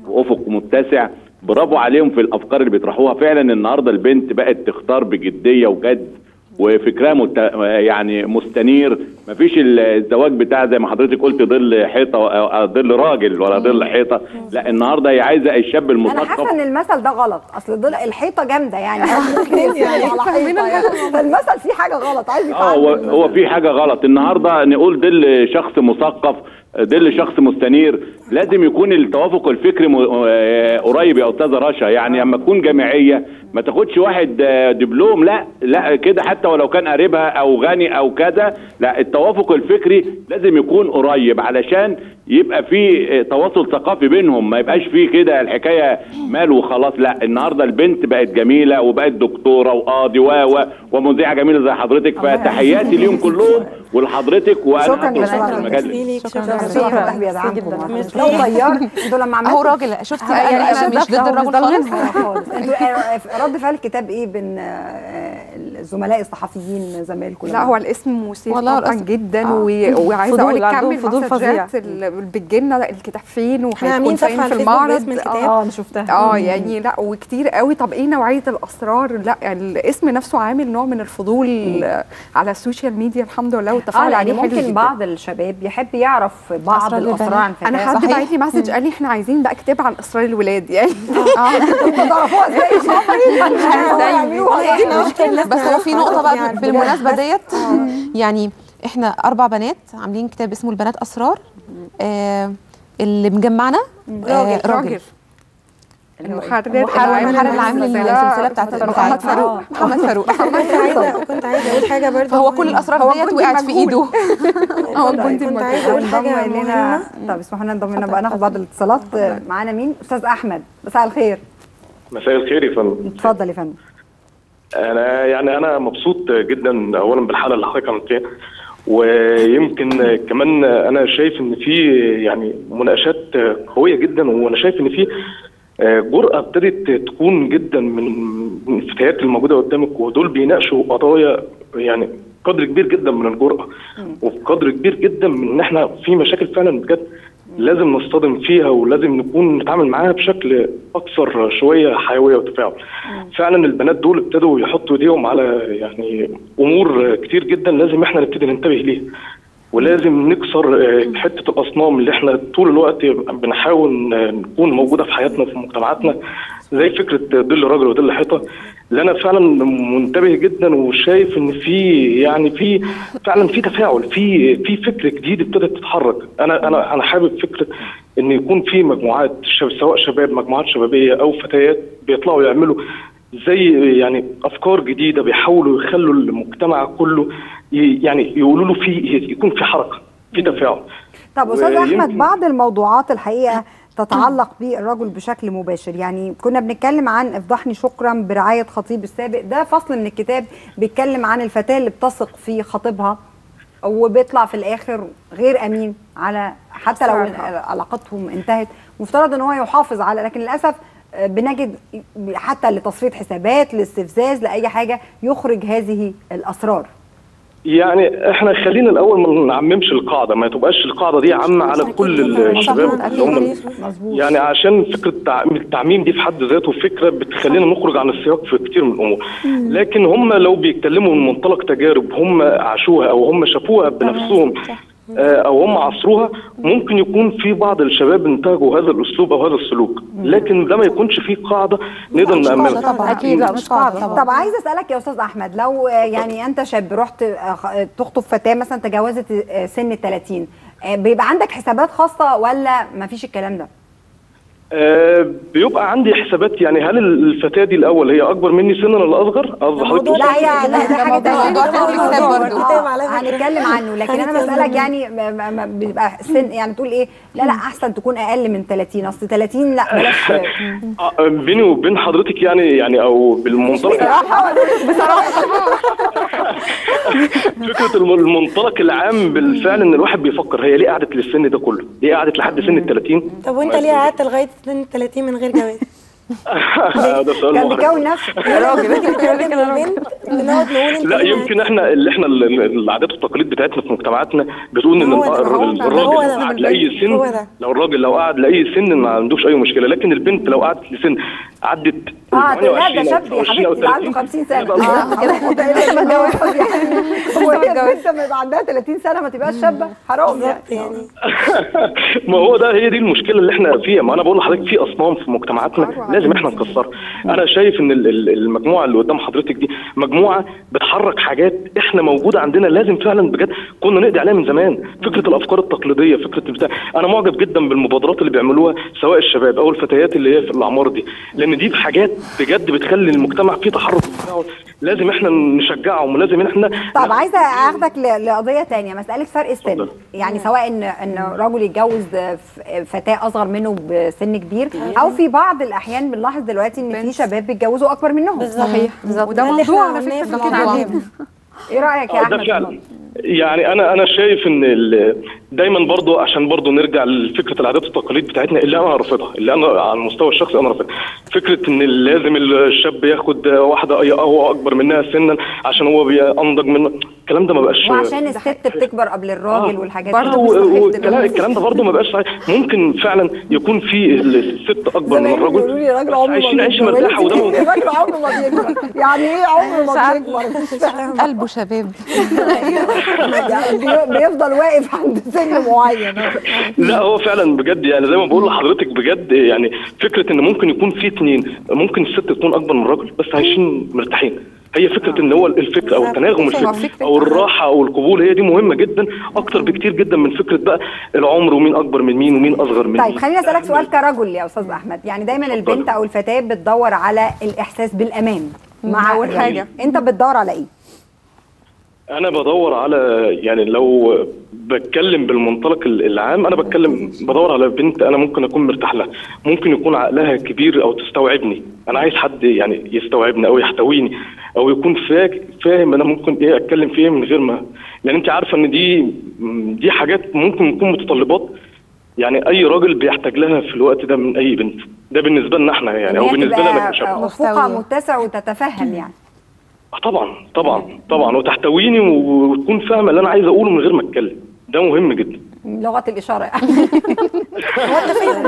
وافق متسع برافو عليهم في الافكار اللي بيطرحوها فعلا النهارده البنت بقت تختار بجديه وجد وفكرها مت... يعني مستنير مفيش الزواج بتاع زي ما حضرتك قلت ظل حيطه أو ظل راجل ولا ظل حيطه لا النهارده هي عايزه الشاب انا المثقف حاسه ان المثل ده غلط اصل ضل الحيطه جامده يعني ممكن يرسموا على حيطه يعني فالمثل فيه حاجه غلط عايز اه هو يتعلم هو في حاجه غلط النهارده نقول ظل شخص مثقف ظل شخص مستنير لازم يكون التوافق الفكري م- آه، قريب يا استاذه رشا يعني اما تكون جامعيه ما تاخدش واحد آه، دبلوم لا لا كده حتى ولو كان قريبها او غني او كذا لا التوافق الفكري لازم يكون قريب علشان يبقى في آه، تواصل ثقافي بينهم ما يبقاش في كده الحكايه مال وخلاص لا النهارده البنت بقت جميله وبقت دكتوره وقاضي و و ومذيعه جميله زي حضرتك فتحياتي ليهم كلهم ولحضرتك شكراً وانا جزيلاً. هتوصل في المجال ميرسي ليك، شكرا شكرا شكرا شكرا فتح بيدعمكم ميرسي. لو طيار انتوا لما عملتوا اهو راجل شفتي يعني يعني أنا انا مش ضد دافعة الراجل ومش ضد خالص خالص انتوا آه، رد فعل الكتاب ايه بين آه، الزملاء الصحفيين زمايلكم لا هو الاسم مثير والله طبعا الاسم- جدا آه. و... وعايزه فضول، اقول لك عندهم كم فضول فظيع. المسجات اللي بتجيلنا الكتاب فين احنا عاملين وهيكون صفحة فين على في الفيسبوك المعرض باسم الكتاب. آه. اه انا شفتها اه يعني لا وكتير قوي طب ايه نوعيه الاسرار لا يعني الاسم نفسه عامل نوع من الفضول آه، على السوشيال ميديا الحمد لله اه والتفاعل يعني عليه حلو ممكن جدا. بعض الشباب يحب يعرف بعض أسرار الاسرار عن فتاه انا حد صحيح. بعت لي مسج قال لي احنا عايزين بقى كتاب عن اسرار الولاد يعني تعرفوها ازاي احنا اكتر ناس بس هو في نقطه بقى يعني بالمناسبه ديت يعني احنا اربع بنات عاملين كتاب اسمه البنات اسرار آه اللي مجمعنا آه راجل المحرر المحرر المحرر العام للسلسله بتاعت محمد فاروق محمد فاروق كنت عايزه كنت عايزه اقول حاجه برضه فهو كل الاسرار هو ديت الجندي وقعت في المجهول. ايده هو كنت الجندي كنت المجهول. عايزه اقول انضم حاجه الينا مهمه طب اسمحوا لنا انضم لنا بقى ناخد بعض الاتصالات معانا مين استاذ احمد مساء الخير مساء الخير يا فندم اتفضل يا فندم انا يعني انا مبسوط جدا اولا بالحاله اللي حضرتك عملتيها ويمكن كمان انا شايف ان في يعني مناقشات قويه جدا وانا شايف ان في جرأة ابتدت تكون جدا من من الفتيات الموجودة قدامك ودول بيناقشوا قضايا يعني قدر كبير جدا من الجرأة وقدر كبير جدا من ان احنا في مشاكل فعلا بجد لازم نصطدم فيها ولازم نكون نتعامل معاها بشكل اكثر شويه حيويه وتفاعل. فعلا البنات دول ابتدوا يحطوا ايديهم على يعني امور كتير جدا لازم احنا نبتدي ننتبه ليها. ولازم نكسر آه، حته الاصنام اللي احنا طول الوقت بنحاول آه، نكون موجوده في حياتنا وفي مجتمعاتنا زي فكره ظل راجل وظل حيطه اللي انا فعلا منتبه جدا وشايف ان في يعني في فعلا في تفاعل في في فكر جديد ابتدت تتحرك انا انا انا حابب فكره ان يكون في مجموعات شب سواء شباب مجموعات شبابيه او فتيات بيطلعوا يعملوا زي يعني افكار جديده بيحاولوا يخلوا المجتمع كله ي- يعني يقولوا له في يكون في حركه في تفاعل طب استاذ ويمكن- احمد بعض الموضوعات الحقيقه تتعلق بالرجل بشكل مباشر يعني كنا بنتكلم عن افضحني شكرا برعايه خطيب السابق ده فصل من الكتاب بيتكلم عن الفتاه اللي بتثق في خطيبها وبيطلع في الاخر غير امين على حتى لو أسرارها. علاقتهم انتهت مفترض ان هو يحافظ على لكن للاسف آه، بنجد حتى لتصفيه حسابات لاستفزاز لاي حاجه يخرج هذه الاسرار يعني احنا خلينا الاول ما نعممش القاعده ما تبقاش القاعده دي عامه على كل الشباب اللي هم مظبوط يعني عشان فكره التعميم- التعميم دي في حد ذاته فكره بتخلينا نخرج عن السياق في كتير من الامور لكن هم لو بيتكلموا من منطلق تجارب هم عاشوها او هم شافوها بنفسهم آه، او هم عصروها ممكن يكون في بعض الشباب انتهجوا هذا الاسلوب او هذا السلوك لكن ده ما يكونش فيه قاعده نقدر نامنها طبعا أكيد، لا، مش قاعدة طبعا طب عايزه اسالك يا استاذ احمد لو آه، يعني انت شاب رحت آه، خ- آه، تخطب فتاه مثلا تجاوزت آه، سن ال 30 آه، بيبقى عندك حسابات خاصه ولا ما فيش الكلام ده؟ آه، بيبقى عندي حسابات يعني هل الفتاه دي الاول هي اكبر مني سنا ولا اصغر؟ قصدي حضرتك لا هي لا ده حاجه موضوع- تانية موضوع في الكتاب برضو. الكتاب على فكرة. هنتكلم عنه لكن انا هنتكلم بسالك عنه. يعني ما- ما- ما بيبقى سن يعني تقول ايه لا لا احسن تكون اقل من 30 اصل 30 لا بلاش آه، بيني وبين حضرتك يعني يعني او بالمنطلق فكره الم- المنطلق العام بالفعل ان الواحد بيفكر هي ليه قعدت للسن ده كله؟ ليه قعدت لحد سن ال 30 طب وانت ليه قعدت لغايه سن 30 من غير جواز؟ ده سؤال كان محرج. بيكون نفسه راجل البنت بنقعد نقول انت لا مين يمكن احنا اللي احنا ال- ال- العادات والتقاليد بتاعتنا في مجتمعاتنا بتقول ان هو ده، الر- هو الر- ده، الراجل هو لو ده. قعد لاي سن هو ده. لو الراجل لو قعد لاي سن ما عندوش اي مشكله لكن البنت لو قعدت لسن عدت اه تقول لا ده 28 شاب أو يا 20 أو حبيبتي ده عنده 30 50 سنه يبقى اه كده ده إيه اللي متجوز يعني هو هي البنت لما يبقى عندها 30 سنه ما تبقاش شابه حرام يعني بالظبط يعني ما هو ده هي دي المشكله اللي احنا فيها ما انا بقول لحضرتك في اصنام في مجتمعاتنا لازم احنا نكسرها انا شايف ان ال- ال- المجموعه اللي قدام حضرتك دي مجموعه بتحرك حاجات احنا موجوده عندنا لازم فعلا بجد كنا نقضي عليها من زمان فكره الافكار التقليديه فكره بتاع انا معجب جدا بالمبادرات اللي بيعملوها سواء الشباب او الفتيات اللي هي في الاعمار دي لان دي حاجات بجد بتخلي المجتمع فيه تحرك وتفاعل. لازم احنا نشجعهم ولازم احنا طب عايزه اخدك ل- لقضيه تانية مساله فرق السن اتفضل. يعني سواء ان ان رجل يتجوز ف- فتاه اصغر منه بسن كبير او في بعض الاحيان بنلاحظ دلوقتي ان في شباب بيتجوزوا اكبر منهم بالظبط صحيح بالظبط. وده ده اللي موضوع احنا على عملناه فكره في كده الموضوع. عجيب ايه رايك يا آه، احمد ده فعلا يعني انا انا شايف ان ال- دايما برضو عشان برضو نرجع لفكره العادات والتقاليد بتاعتنا اللي انا رافضها اللي انا على المستوى الشخصي انا رافضها فكره ان لازم الشاب ياخد واحده أي- هو اكبر منها سنا عشان هو بينضج منه الكلام ده ما بقاش وعشان الست بتكبر قبل الراجل والحاجات برضه دي و- مستحيل و- دلوقتي. الكلام الكلام ده برضه ما بقاش صحيح ممكن فعلا يكون في الست اكبر من زمان الرجل بيقولوا لي راجل بس عمره ما عايشين عيشه بيكبر. مرتاحه وده موجود الراجل عمره ما بيكبر يعني ايه عمره ما بيكبر مش فاهمة. قلبه شباب يعني بي- بيفضل واقف عند سن معين لا هو فعلا بجد يعني زي ما بقول لحضرتك بجد يعني فكره ان ممكن يكون في اتنين ممكن الست تكون اكبر من الراجل بس عايشين مرتاحين هي فكره ان هو الفكر او تناغم فكرة. الفكر فكرة. او الراحه او القبول هي دي مهمه جدا اكتر بكتير جدا من فكره بقى العمر ومين اكبر من مين ومين اصغر من طيب مين خليني اسالك سؤال كرجل يا استاذ احمد يعني دايما البنت او الفتاه بتدور على الاحساس بالامان مع أول الرجل. حاجة. انت بتدور على ايه انا بدور على يعني لو بتكلم بالمنطلق ال- العام انا بتكلم بدور على بنت انا ممكن اكون مرتاح لها ممكن يكون عقلها كبير او تستوعبني انا عايز حد يعني يستوعبني او يحتويني او يكون فا- فاهم انا ممكن ايه اتكلم في ايه من غير ما لان انت عارفه ان دي دي حاجات ممكن تكون متطلبات يعني اي راجل بيحتاج لها في الوقت ده من اي بنت ده بالنسبه لنا احنا يعني إن او هي بالنسبه لنا تبقى كشباب افقها مستوية. متسع وتتفهم يعني آه طبعا طبعا طبعا وتحتويني وتكون فاهمه اللي انا عايز اقوله من غير ما اتكلم ده مهم جدا لغه الاشاره يعني هو التفاهم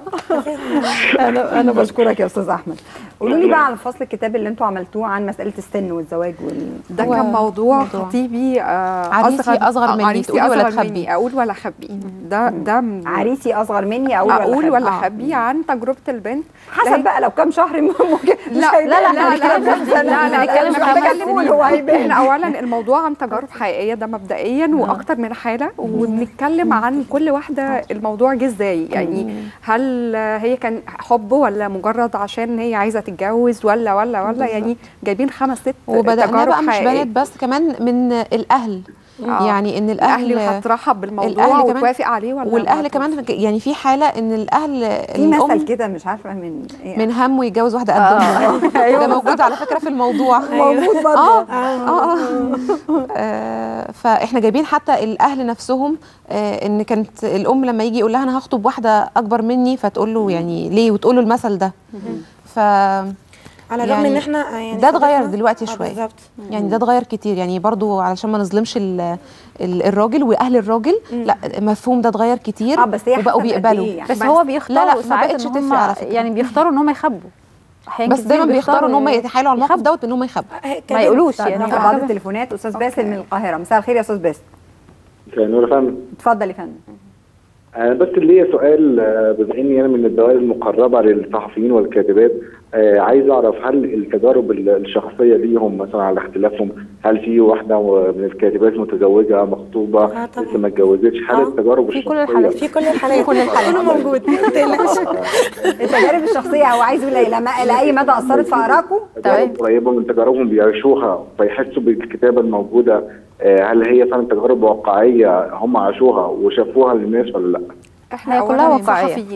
انا انا بشكرك يا استاذ احمد قولوا لي بقى على فصل الكتاب اللي انتوا عملتوه عن مساله السن والزواج وال ده هو كان موضوع موضوع. خطيبي آه عريسي أصغر آه، مني، عريسي تقولي ولا أصغر تخبي؟ مني اقول ولا اخبي ده ده من- عريسي اصغر مني اقول اقول ولا ولا أخبي؟ اخبي عن تجربه البنت حسب بقى لو كام شهر ممكن لا مش لا هيبان. لا لا لا كام سنة. لا لا هنتكلم مش خمس محتاجة سنين. نقول هو هيبان. احنا اولا الموضوع عن تجارب حقيقيه ده مبدئيا واكتر من حاله وبنتكلم عن كل واحده الموضوع جه ازاي يعني هل هي كان حب ولا مجرد عشان هي عايزه تتجوز ولا ولا ولا يعني جايبين خمس ست وبدأنا تجارب بقى مش حقيقية. بنات بس كمان من الأهل آه. يعني ان الاهل الاهل هترحب بالموضوع الأهل كمان- وتوافق عليه ولا والاهل ما كمان يعني في حاله ان الاهل في مثل الام كده مش عارفه من إيه. من همه يتجوز واحده قدها ده موجود على فكره في الموضوع موجود برضه اه اه آه، فاحنا جايبين حتى الاهل نفسهم آه، ان كانت الام لما يجي يقول لها انا هخطب واحده اكبر مني فتقول له يعني ليه وتقول له المثل ده ف على الرغم يعني ان احنا آه، يعني ده اتغير صديقنا- دلوقتي آه، شوية. بالظبط يعني ده اتغير كتير يعني برضو علشان ما نظلمش ال- ال- الراجل واهل الراجل لا مفهوم ده اتغير كتير اه بس هي وبقوا حسب قد بيقبلوا إيه يعني؟ بس هو بيختاروا لا، ما ساعات بقتش ان تفرق هم على فكرة. يعني بيختاروا ان هم يخبوا أحيان بس كتير دايما بيختاروا ان هم يتحايلوا على الموقف يخبوا. دوت ان هم يخبوا آه، ما كمان- يقولوش طيب يعني ناخد بعض التليفونات استاذ باسل من القاهره مساء الخير يا استاذ باسل نور يا فندم اتفضل يا فندم انا بس ليا سؤال آه، بما اني انا من الدوائر المقربه للصحفيين والكاتبات آه، عايز اعرف هل التجارب ال- الشخصيه ليهم مثلا على اختلافهم هل في واحده من الكاتبات متزوجه مخطوبه آه، طبعا. لسه ما اتجوزتش هل آه، التجارب في كل الشخصية الحالات. في كل الحالات كل الحالات. كله موجود ما تقلقش التجارب الشخصيه هو عايز يقول إيه؟ لما لاي مدى اثرت في ارائكم تجارب قريبه من تجاربهم بيعيشوها فيحسوا بالكتابه الموجوده آه، هل هي فعلا تجارب واقعيه هم عاشوها وشافوها للناس ولا لا؟ احنا هي أولاً كلها واقعية. صحفيين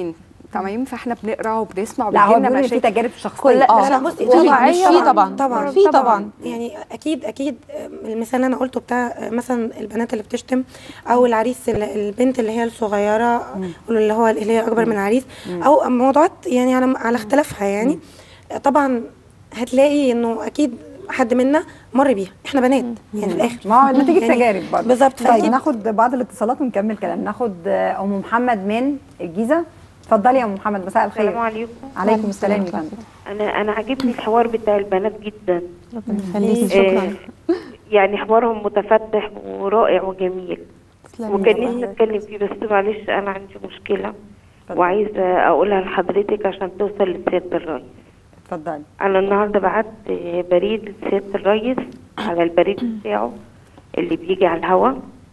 تمام فاحنا بنقرا وبنسمع لا هو وبيجيلنا بيقول ان في مشاكل تجارب شخصيه كل- لا لا بصي واقعية في في طبعا طبعا في طبعا يعني اكيد اكيد المثال اللي انا قلته بتاع مثلا البنات اللي بتشتم او العريس ال- البنت اللي هي الصغيره اللي هو اللي هي اكبر من العريس او موضوعات يعني على على اختلافها يعني طبعا هتلاقي انه اكيد حد منا مر بيها احنا بنات يعني في الاخر ما هو نتيجه يعني تجارب برضه بالظبط طيب فأكيد ناخد بعض الاتصالات ونكمل كلام ناخد آه، ام محمد من الجيزه اتفضلي يا ام محمد مساء السلام الخير عليكم عليكم السلام يا فندم انا انا عاجبني الحوار بتاع البنات جدا ربنا يخليكي آه، يعني حوارهم متفتح ورائع وجميل وكان نفسي اتكلم فيه بس معلش انا عندي مشكله وعايزه اقولها لحضرتك عشان توصل لسياده الرئيس اتفضلي انا النهارده بعت بريد لسياده الرئيس على البريد بتاعه اللي بيجي على الهوا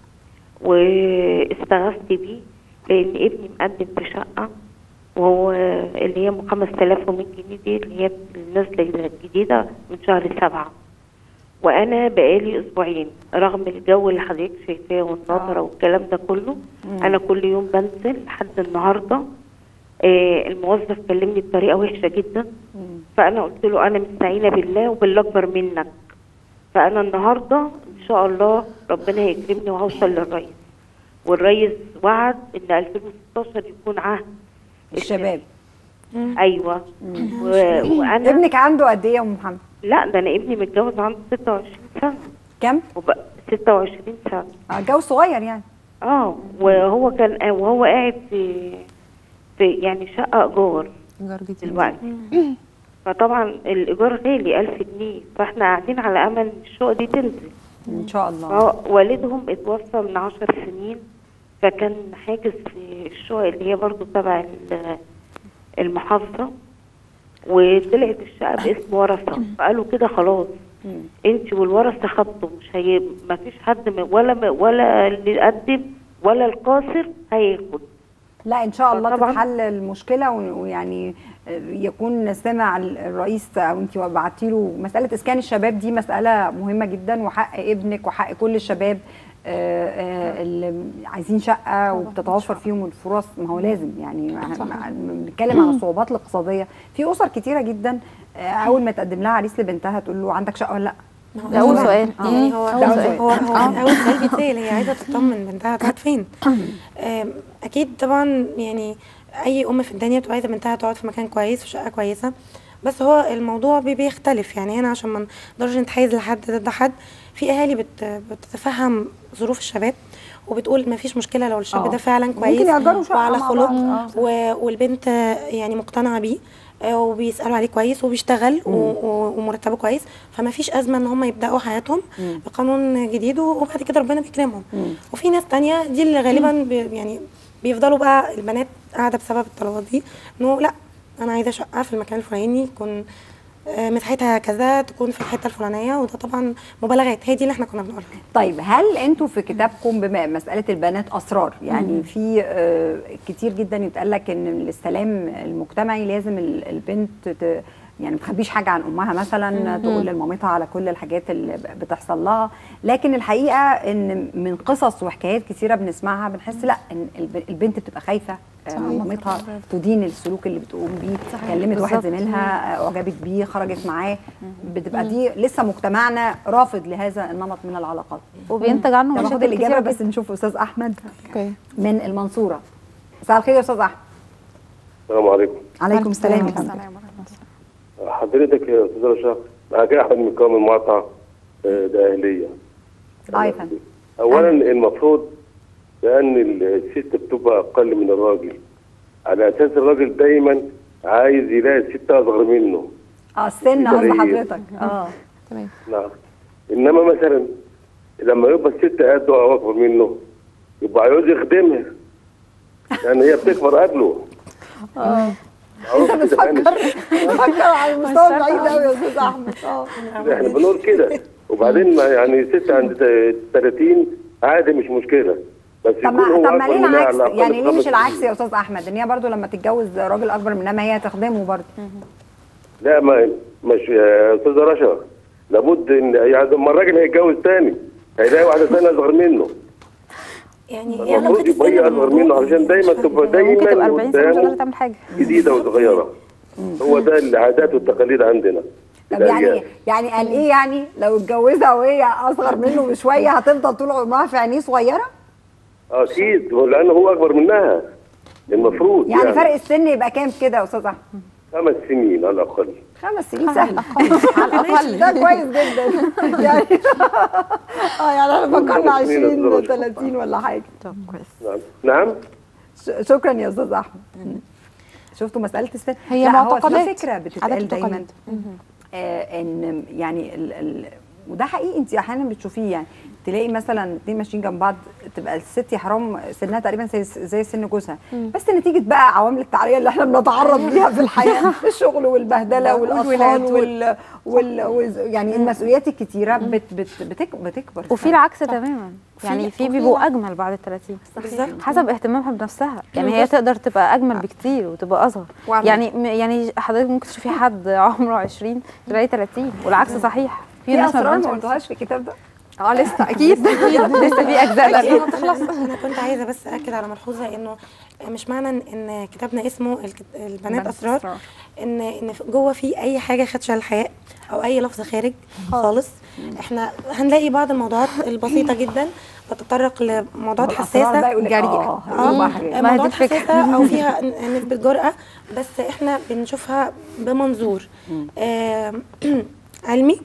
واستغثت بيه لان ابني مقدم في شقه وهو اللي هي 5100 جنيه دي اللي هي نازله جديده من شهر سبعة وانا بقالي اسبوعين رغم الجو اللي حضرتك شايفاه والنظره والكلام ده كله انا كل يوم بنزل لحد النهارده آه الموظف كلمني بطريقه وحشه جدا فانا قلت له انا مستعينه بالله وبالله اكبر منك فانا النهارده ان شاء الله ربنا هيكرمني وهوصل للرئيس والرئيس وعد ان 2016 يكون عهد الشباب ايوه و... وانا ابنك عنده قد ايه يا ام محمد لا ده انا ابني متجوز عنده 26 سنه كام وب... 26 سنه آه، جوز صغير يعني اه وهو كان وهو قاعد في في يعني شقه ايجار ايجار جديد دلوقتي فطبعا الايجار غالي 1000 جنيه فاحنا قاعدين على امل ان الشقه دي تنزل ان شاء الله اه والدهم اتوفى من عشر سنين فكان حاجز في الشقق اللي هي برضو تبع ال- المحافظة وطلعت الشقة باسم ورثة فقالوا كده خلاص انت والورثة خطوا مش هي ما فيش حد م- ولا م- ولا اللي يقدم ولا القاصر هياخد لا ان شاء الله طبعاً. تتحل المشكله و- ويعني آه، يكون سمع ال- الرئيس او انت بعتي له مساله اسكان الشباب دي مساله مهمه جدا وحق ابنك وحق كل الشباب آه، آه، اللي عايزين شقه وبتتوفر فيهم الفرص ما هو لازم يعني مع- مع- بنتكلم عن الصعوبات الاقتصاديه في اسر كتيره جدا آه، اول ما تقدم لها عريس لبنتها تقول له عندك شقه ولا لا ده اول سؤال يعني هو أول سؤال. هو هو اول سؤال بيتسال هي عايزه تطمن بنتها تقعد فين آم، اكيد طبعا يعني اي ام في الدنيا بتبقى عايزه بنتها تقعد في مكان كويس في شقه كويسه بس هو الموضوع بي- بيختلف يعني هنا عشان ما نقدرش نتحيز لحد ضد حد في اهالي بت بتتفهم ظروف الشباب وبتقول ما فيش مشكله لو الشاب آه. ده فعلا ممكن كويس يأجروا شقة وعلى مع خلق بعض. آه. و- والبنت يعني مقتنعه بيه آه، وبيسالوا عليه كويس وبيشتغل و- و- ومرتبه كويس فما فيش ازمه ان هم يبداوا حياتهم بقانون جديد وبعد كده ربنا بيكرمهم وفي ناس تانية دي اللي غالبا بي يعني بيفضلوا بقى البنات قاعده بسبب الطلبات دي انه لا انا عايزه شقه في المكان الفلاني يكون آه، مساحتها كذا تكون في الحته الفلانيه وده طبعا مبالغات هي دي اللي احنا كنا بنقولها طيب هل انتوا في كتابكم بما مساله البنات اسرار يعني في آه، كتير جدا يتقال لك ان السلام المجتمعي لازم ال- البنت ت- يعني ما تخبيش حاجه عن امها مثلا تقول لمامتها على كل الحاجات اللي ب- بتحصل لها لكن الحقيقه ان من قصص وحكايات كتيره بنسمعها بنحس لا ان الب- البنت بتبقى خايفه آه، مامتها تدين السلوك اللي بتقوم بيه كلمت واحد زميلها آه، اعجبت بيه خرجت معاه بتبقى دي لسه مجتمعنا رافض لهذا النمط من العلاقات وبينتج عنه طب مشاكل هاخد الاجابه كتير بس نشوف استاذ احمد اوكي من المنصوره مساء الخير يا استاذ احمد السلام عليكم عليكم السلام يا السلام فندم ورحمة حضرتك يا استاذ رشا معاك احمد من كامل مقطع آه، ده اهليه اه يا فندم اولا المفروض لان الست بتبقى اقل من الراجل على اساس الراجل دايما عايز يلاقي الست اصغر منه اه السن قصد إيه؟ حضرتك اه تمام نعم انما مثلا لما يبقى الست قده او اكبر منه يبقى عايز يخدمها لان هي بتكبر قبله اه انت بتفكر بتفكر على المستوى البعيد قوي يا استاذ احمد اه احنا بنقول كده وبعدين ما يعني ست عند 30 عادي مش مشكله بس طب يكون ما هو طب ما أكبر ليه منها العكس على الأقل يعني ليه بخمس مش العكس سنين. يا استاذ احمد ان هي برضو لما تتجوز راجل اكبر منها ما هي تخدمه برضو لا ما مش يا استاذه رشا لابد ان يعني لما الراجل هيتجوز تاني هيلاقي واحده ثانيه اصغر منه يعني ايه علاقه المفروض يبقى هي السن اصغر منه علشان دايما تبقى دايما ممكن تبقى 40 سنه مش قادره قدامه تعمل حاجه جديده وصغيره هو ده العادات والتقاليد عندنا طب يعني يعني قال ايه يعني لو اتجوزها وهي اصغر منه بشويه هتفضل طول عمرها في عينيه صغيره اكيد لانه هو اكبر منها المفروض يعني فرق السن يبقى كام كده يا استاذ احمد خمس سنين على الاقل خمس سنين سهله على الاقل ده كويس جدا يعني اه يعني احنا فكرنا خمس سنين 20 الزواج. 30 ولا حاجه طب كويس نعم نعم ش- شكرا يا استاذ احمد شفتوا مساله السن هي لا، هو في معتقدات. فكره عادات بتتقال دايما وتقاليد. آه ان يعني ال ال وده حقيقي انت احيانا بتشوفيه يعني تلاقي مثلا اتنين ماشيين جنب بعض تبقى الست يا حرام سنها تقريبا زي زي سن جوزها بس نتيجه بقى عوامل التعريه اللي احنا بنتعرض ليها في الحياه الشغل والبهدله والاطفال وال, وال, وال يعني المسؤوليات الكتيره بت بت بتك بتكبر وفي العكس تماما يعني في وفي بيبقوا العكس. اجمل بعد ال 30 بالظبط حسب اهتمامها بنفسها يعني هي تقدر تبقى اجمل بكتير وتبقى اصغر وعلى- يعني م- يعني حضرتك ممكن تشوفي حد عمره 20 تلاقي 30 والعكس صحيح في ناس اسرار ما بتبانش قلتوهاش في الكتاب ده اه لسه اكيد لسه في اجزاء لا تانية. خلاص انا كنت عايزه بس اكد على ملحوظه انه مش معنى ان- ان كتابنا اسمه الكت- البنات بنات اسرار أسرار. ان ان في- جوه في اي حاجه خدشه الحياء او اي لفظ خارج خالص احنا هنلاقي بعض الموضوعات البسيطه جدا بتتطرق لموضوعات والأسرار بقى حساسه يقول لك جريئة. اه هتبقى حاجات. ما هي دي موضوعات الفكرة. حساسه او فيها ن- نسبه جرأه بس احنا بنشوفها بمنظور آم، علمي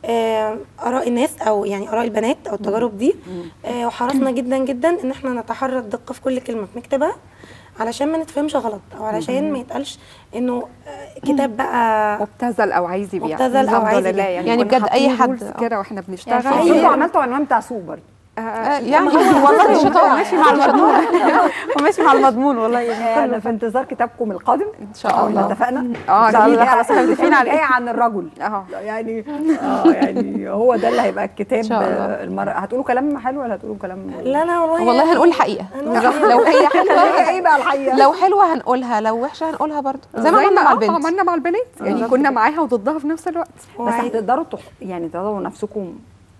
آم، اراء الناس او يعني اراء البنات او التجارب دي آه، وحرصنا جدا جدا ان احنا نتحرى الدقه في كل كلمه بنكتبها علشان ما نتفهمش غلط او علشان ما يتقالش انه آه، كتاب بقى مبتذل او عايز يبيع مبتذل أو الحمد عايز لله يبيع. يعني يعني كنا بجد أي حاطين حد- rules كده واحنا يعني بنشتغل في- انتوا أي- عملتوا عنوان بتاع سوبر آه، آه، يعني والله مش ماشي مع المضمون وماشي مع المضمون والله يعني انا في انتظار كتابكم القادم ان شاء الله. اتفقنا اه إن شاء اكيد الله. خلاص احنا متفقين عليه. جاي عن الرجل اه يعني اه يعني هو ده اللي هيبقى الكتاب إن شاء الله. آه، المره هتقولوا كلام حلو ولا هتقولوا كلام لا لا والله والله هنقول الحقيقه هنقول الحقيقة. لو هي حلوه ايه بقى الحقيقه لو حلوه هنقولها لو وحشه هنقولها برضه زي ما عملنا مع آه، البنت عملنا مع البنات يعني بالظبط كنا كده. معاها وضدها في نفس الوقت بس وعايز- هتقدروا تح... يعني تضعوا نفسكم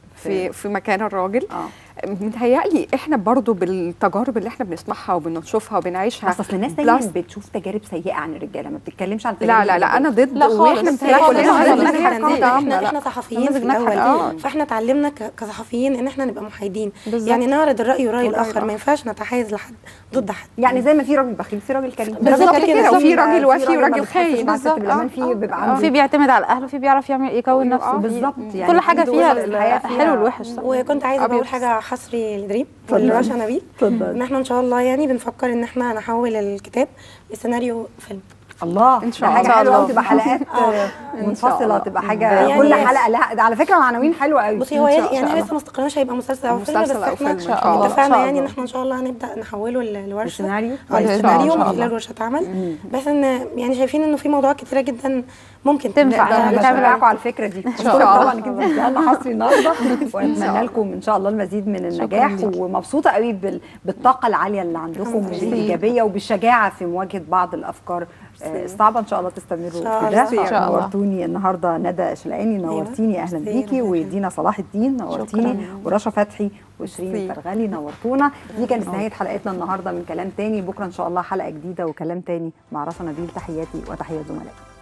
في في مكان الراجل اه متهيألي احنا برضو بالتجارب اللي احنا بنسمعها وبنشوفها وبنعيشها بس اصل الناس دايما بلس- بتشوف تجارب سيئه عن الرجاله ما بتتكلمش عن لا التجارب لا لا انا ضد لا خالص. واحنا متهيألي لا كلنا خالص. ضد لا إن هي احنا تكون عامة، احنا, لا. احنا صحفيين في نموذج ناجحة. الاول آه. فاحنا اتعلمنا ك- كصحفيين ان احنا نبقى محايدين بالظبط. يعني نعرض الراي وراي والرأي الاخر الآخر. ما ينفعش نتحيز لحد ضد حد يعني زي ما في راجل بخيل في راجل كريم بالظبط كده، كده. وفي في راجل ما وفي وراجل بيحسش خاين. مع الست بالظبط. بالامان آه، في آه. بيبقى آه، عنده في بيعتمد على الاهل وفي بيعرف يعمل يكون نفسه آه، بالظبط يعني كل حاجه عنده فيها الحياة فيها- الحلو والوحش صح. وكنت عايزه أبيض. بقول حاجه حصري لدريم اتفضل. ولرشا نبيل اتفضل. ان احنا ان شاء الله يعني بنفكر ان احنا نحول الكتاب لسيناريو فيلم الله إن شاء ده حاجه الله. حلوه الله. وتبقى حلقات آه. منفصله الله. تبقى حاجه يعني كل هي- حلقه لها ده على فكره عناوين حلوه قوي بصي هو إن شاء يعني الله. لسه ما استقرناش هيبقى مسلسل او فيلم بس مسلسل أو احنا فيلم إن شاء الله. إن اتفقنا شاء يعني الله. ان احنا ان شاء الله هنبدا نحوله ل- لورشه السيناريو اه إن شاء السيناريو الله. من خلال ورشه عمل بس ان يعني شايفين انه في موضوعات كتيره جدا ممكن تنفع. نقدر يعني انا تعمل بشجعكم على الفكره دي شاء شكرا الله. طبعا انك انتوا لنا حصري النهارده واتمنى لكم ان شاء الله المزيد من النجاح ومبسوطه قوي بال- بالطاقه العاليه اللي عندكم وبالايجابيه وبالشجاعه في مواجهه بعض الافكار آه، الصعبه ان شاء الله تستمروا إن شاء في الله. ده إن شاء الله. نورتوني النهارده ندى شلقاني نورتيني اهلا ميرسي. بيكي ودينا صلاح الدين نورتيني ورشا فتحي وشيرين ميرسي. فرغلي نورتونا دي كانت نهايه حلقتنا النهارده من كلام تاني بكره ان شاء الله حلقه جديده وكلام تاني مع رشا نبيل تحياتي وتحيات زملائي